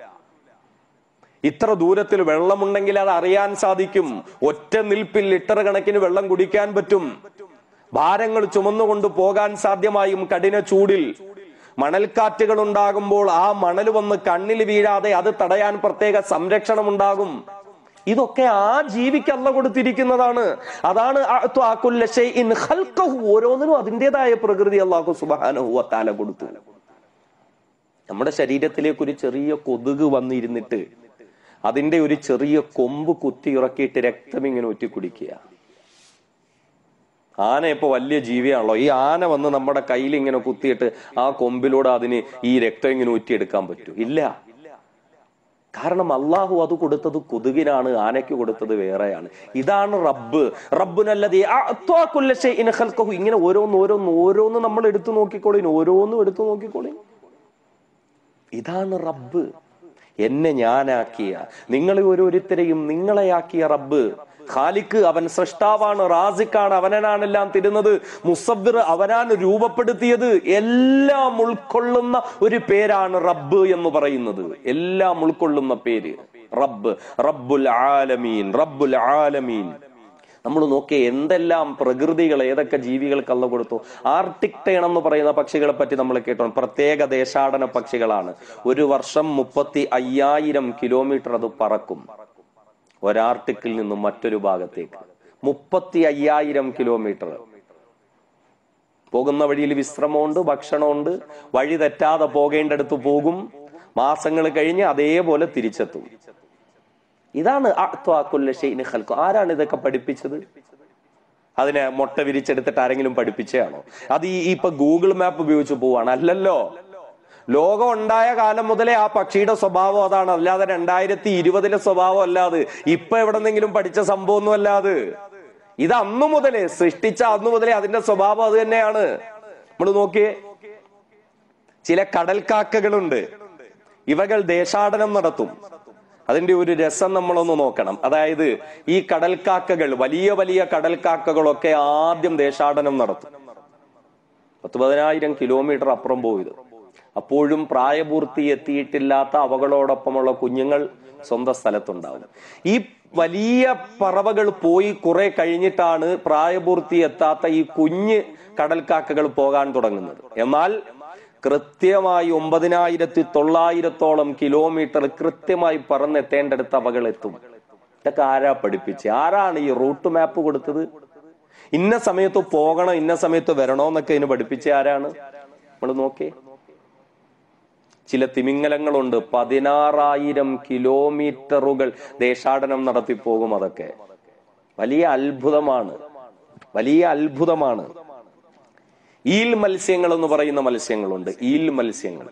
ഇത്ര ദൂരത്തിൽ വെള്ളമുണ്ടെങ്കിൽ അത് അറിയാൻ സാധിക്കും ഒറ്റ നിൽപ്പിൽ ലിറ്റർ കണക്കിന് വെള്ളം കുടിക്കാൻ പറ്റും ഭാരങ്ങൾ ചുമന്നുകൊണ്ട് പോകാൻ സാധ്യമായും കഠിന ചൂടിൽ മണൽക്കാറ്റുകൾ ഉണ്ടാകുമ്പോൾ ആ മണൽ വന്ന് കണ്ണിൽ വീഴാതെ അത് തടയാൻ പ്രത്യേക സംരക്ഷണം ഉണ്ടാകും ഇതൊക്കെ ആ ജീവിക്ക് അല്ല കൊടുത്തിരിക്കുന്നതാണ് അതാണ് അഅ്തു കുല്ല ശൈഇൻ ഖൽഖഹു. ഓരോന്നിനും അതിൻ്റെതായ പ്രകൃതി അള്ളാഹു സുബ്ഹാനഹു വ തആല കൊടുത്തു നമ്മുടെ ശരീരത്തിലേക്ക് ഒരു ചെറിയ കൊതുക് വന്നിരുന്നിട്ട് അതിന്റെ ഒരു ചെറിയ കൊമ്പ് കുത്തി ഇറക്കിയിട്ട് രക്തം ഇങ്ങനെ ഒറ്റി കുടിക്കുക ആന ഇപ്പൊ വലിയ ജീവിയാണല്ലോ ഈ ആന വന്ന് നമ്മുടെ കയ്യിൽ ഇങ്ങനെ കുത്തിയിട്ട് ആ കൊമ്പിലൂടെ അതിന് ഈ രക്തം ഇങ്ങനെ ഊറ്റിയെടുക്കാൻ പറ്റൂ ഇല്ല കാരണം അള്ളാഹു അത് കൊടുത്തത് കൊതുകിനാണ് ആനയ്ക്ക് കൊടുത്തത് വേറെയാണ് ഇതാണ് റബ്ബ് റബ്ബുനല്ലതി ഇങ്ങനെ ഓരോന്ന് ഓരോന്ന് ഓരോന്ന് നമ്മൾ എടുത്തു നോക്കിക്കോളിൻ ഓരോന്നും എടുത്തു നോക്കിക്കോളിൻ ഇതാണ് റബ്ബ് എന്നെ ഞാനാക്കിയ നിങ്ങളെ ഓരോരുത്തരെയും നിങ്ങളെയാക്കിയ റബ്ബ് ഖാലിക്ക് അവൻ സൃഷ്ടാവാണ് റാസിക്കാണ് അവനാണെല്ലാം തരുന്നത് മുസബ്ബിർ അവനാണ് രൂപപ്പെടുത്തിയത് എല്ലാം ഉൾക്കൊള്ളുന്ന ഒരു പേരാണ് റബ്ബ് എന്ന് പറയുന്നത് എല്ലാം ഉൾക്കൊള്ളുന്ന പേര് റബ്ബ് റബ്ബുൽ ആലമീൻ റബ്ബുൽ ആലമീൻ നമ്മൾ നോക്കിയ എന്തെല്ലാം പ്രകൃതികൾ ഏതൊക്കെ ജീവികൾക്ക് അല്ല കൊടുത്തു ആർട്ടിക് ടേൺ എന്ന് പറയുന്ന പക്ഷികളെ പറ്റി നമ്മൾ കേട്ടോ പ്രത്യേക ദേശാടന പക്ഷികളാണ് ഒരു വർഷം മുപ്പത്തി അയ്യായിരം കിലോമീറ്റർ അത് പറക്കും ഒരാർട്ടിക്കിൽ നിന്നും മറ്റൊരു ഭാഗത്തേക്ക് മുപ്പത്തി അയ്യായിരം കിലോമീറ്റർ പോകുന്ന വഴിയിൽ വിശ്രമമുണ്ട് ഭക്ഷണമുണ്ട് വഴി തെറ്റാതെ പോകേണ്ടടുത്ത് പോകും മാസങ്ങൾ കഴിഞ്ഞ് അതേപോലെ തിരിച്ചെത്തും ഇതാണ് അഅ്ത്വാകുല്ല ഷൈഇൻ ഖൽഖു. ആരാണ് ഇതൊക്കെ പഠിപ്പിച്ചത് അതിനെ മുട്ട വിരിച്ചെടുത്തിട്ട് ആരെങ്കിലും പഠിപ്പിച്ചതാണോ അത് ഈ ഇപ്പൊ ഗൂഗിൾ മാപ്പ് ഉപയോഗിച്ച് പോവാണ് അല്ലല്ലോ ലോകം ഉണ്ടായ കാലം മുതലേ ആ പക്ഷിയുടെ സ്വഭാവം അതാണ് അല്ലാതെ രണ്ടായിരത്തി ഇരുപതിലെ സ്വഭാവം അല്ലാതെ ഇപ്പൊ എവിടെന്നെങ്കിലും പഠിച്ച സംഭവമൊന്നും അല്ലാതെ ഇത് അന്നു മുതലേ സൃഷ്ടിച്ച അന്നു മുതലേ അതിന്റെ സ്വഭാവം അത് തന്നെയാണ് നമ്മൾ നോക്കിയേ ചില കടൽക്കാക്കകളുണ്ട് ഇവകൾ ദേശാടനം നടത്തും അതിന്റെ ഒരു രസം നമ്മളൊന്ന് നോക്കണം അതായത് ഈ കടൽക്കാക്കകൾ വലിയ വലിയ കടൽക്കാക്കകളൊക്കെ ആദ്യം ദേശാടനം നടത്തും പത്ത് പതിനായിരം കിലോമീറ്റർ അപ്പുറം പോയത് അപ്പോഴും പ്രായപൂർത്തി എത്തിയിട്ടില്ലാത്ത അവകളോടൊപ്പമുള്ള കുഞ്ഞുങ്ങൾ സ്വന്തം സ്ഥലത്തുണ്ടാവും ഈ വലിയ പറവകൾ പോയി കുറെ കഴിഞ്ഞിട്ടാണ് പ്രായപൂർത്തി എത്താത്ത ഈ കുഞ്ഞ് കടൽക്കാക്കകൾ പോകാൻ തുടങ്ങുന്നത് എന്നാൽ കൃത്യമായി ഒമ്പതിനായിരത്തി തൊള്ളായിരത്തോളം കിലോമീറ്റർ കൃത്യമായി പറന്നെത്തേണ്ടടുത്ത് അവകൾ എത്തും ഇതൊക്കെ ആരാ പഠിപ്പിച്ച് ആരാണ് ഈ റൂട്ട് മാപ്പ് കൊടുത്തത് ഇന്ന സമയത്ത് പോകണം ഇന്ന സമയത്ത് വരണോ എന്നൊക്കെ ഇതിന് പഠിപ്പിച്ച ആരാണ് നമ്മൾ നോക്കേ ചില തിമിംഗലങ്ങളുണ്ട് പതിനാറായിരം കിലോമീറ്ററുകൾ ദേശാടനം നടത്തി പോകും അതൊക്കെ വലിയ അത്ഭുതമാണ് വലിയ അത്ഭുതമാണ് ഈൽ മത്സ്യങ്ങൾ എന്ന് പറയുന്ന മത്സ്യങ്ങളുണ്ട് ഈൽ മത്സ്യങ്ങൾ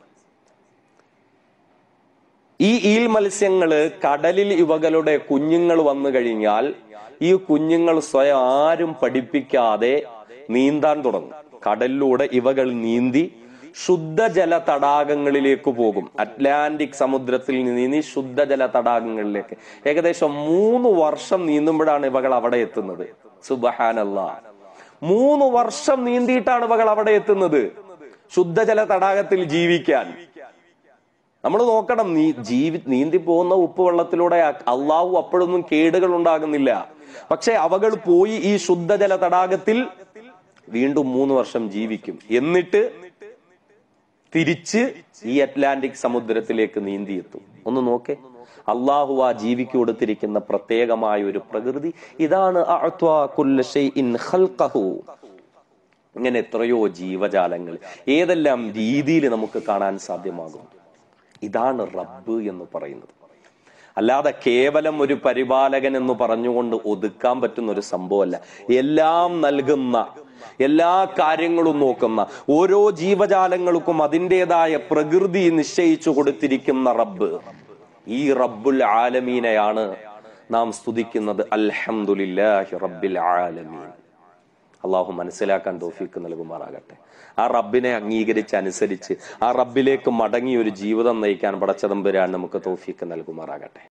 ഈ ഈൽ മത്സ്യങ്ങള് കടലിൽ ഇവകളുടെ കുഞ്ഞുങ്ങൾ വന്നു കഴിഞ്ഞാൽ ഈ കുഞ്ഞുങ്ങൾ സ്വയം ആരും പഠിപ്പിക്കാതെ നീന്താൻ തുടങ്ങും കടലിലൂടെ ഇവകൾ നീന്തി ശുദ്ധജല തടാകങ്ങളിലേക്ക് പോകും അറ്റ്ലാന്റിക് സമുദ്രത്തിൽ നീന്തി ശുദ്ധജല തടാകങ്ങളിലേക്ക് ഏകദേശം മൂന്ന് വർഷം നീന്തുമ്പോഴാണ് ഇവകൾ അവിടെ എത്തുന്നത് സുബഹാനല്ലാ മൂന്ന് വർഷം നീന്തിയിട്ടാണ് ഇവകൾ അവിടെ എത്തുന്നത് ശുദ്ധജല തടാകത്തിൽ ജീവിക്കാൻ നമ്മൾ നോക്കണം നീ ജീവി നീന്തി പോകുന്ന ഉപ്പുവെള്ളത്തിലൂടെ അള്ളാഹു അപ്പോഴൊന്നും കേടുകൾ ഉണ്ടാകുന്നില്ല പക്ഷെ അവകൾ പോയി ഈ ശുദ്ധജല തടാകത്തിൽ വീണ്ടും മൂന്ന് വർഷം ജീവിക്കും എന്നിട്ട് തിരിച്ച് ഈ അറ്റ്ലാന്റിക് സമുദ്രത്തിലേക്ക് നീന്തിയെത്തും ഒന്ന് നോക്കേ അള്ളാഹു ആ ജീവിക്ക് കൊടുത്തിരിക്കുന്ന പ്രത്യേകമായ ഒരു പ്രകൃതി ഇതാണ് അഅ്ത്വാ കുല്ല ഷൈഇൻ ഖൽഖഹു. ഇങ്ങനെ എത്രയോ ജീവജാലങ്ങൾ ഏതെല്ലാം രീതിയിൽ നമുക്ക് കാണാൻ സാധ്യമാകും ഇതാണ് റബ്ബ് എന്ന് പറയുന്നത് അല്ലാതെ കേവലം ഒരു പരിപാലകൻ എന്ന് പറഞ്ഞുകൊണ്ട് ഒതുക്കാൻ പറ്റുന്ന ഒരു സംഭവമല്ല എല്ലാം നൽകുന്ന എല്ലാ കാര്യങ്ങളും നോക്കുന്ന ഓരോ ജീവജാലങ്ങൾക്കും അതിൻ്റെതായ പ്രകൃതി നിശ്ചയിച്ചു കൊടുത്തിരിക്കുന്ന റബ്ബ് ഈ റബ്ബുൽ ആലമീനെയാണ് നാം സ്തുതിക്കുന്നത് അൽഹംദുലില്ലാഹി റബ്ബിൽ ആലമീൻ അള്ളാഹു മനസ്സിലാക്കാൻ തോഫിക്ക് നൽകുമാറാകട്ടെ ആ റബ്ബിനെ അംഗീകരിച്ച് അനുസരിച്ച് ആ റബ്ബിലേക്ക് മടങ്ങി ഒരു ജീവിതം നയിക്കാൻ പടച്ചതമ്പുരാൻ നമുക്ക് തോഫിക്ക് നൽകുമാറാകട്ടെ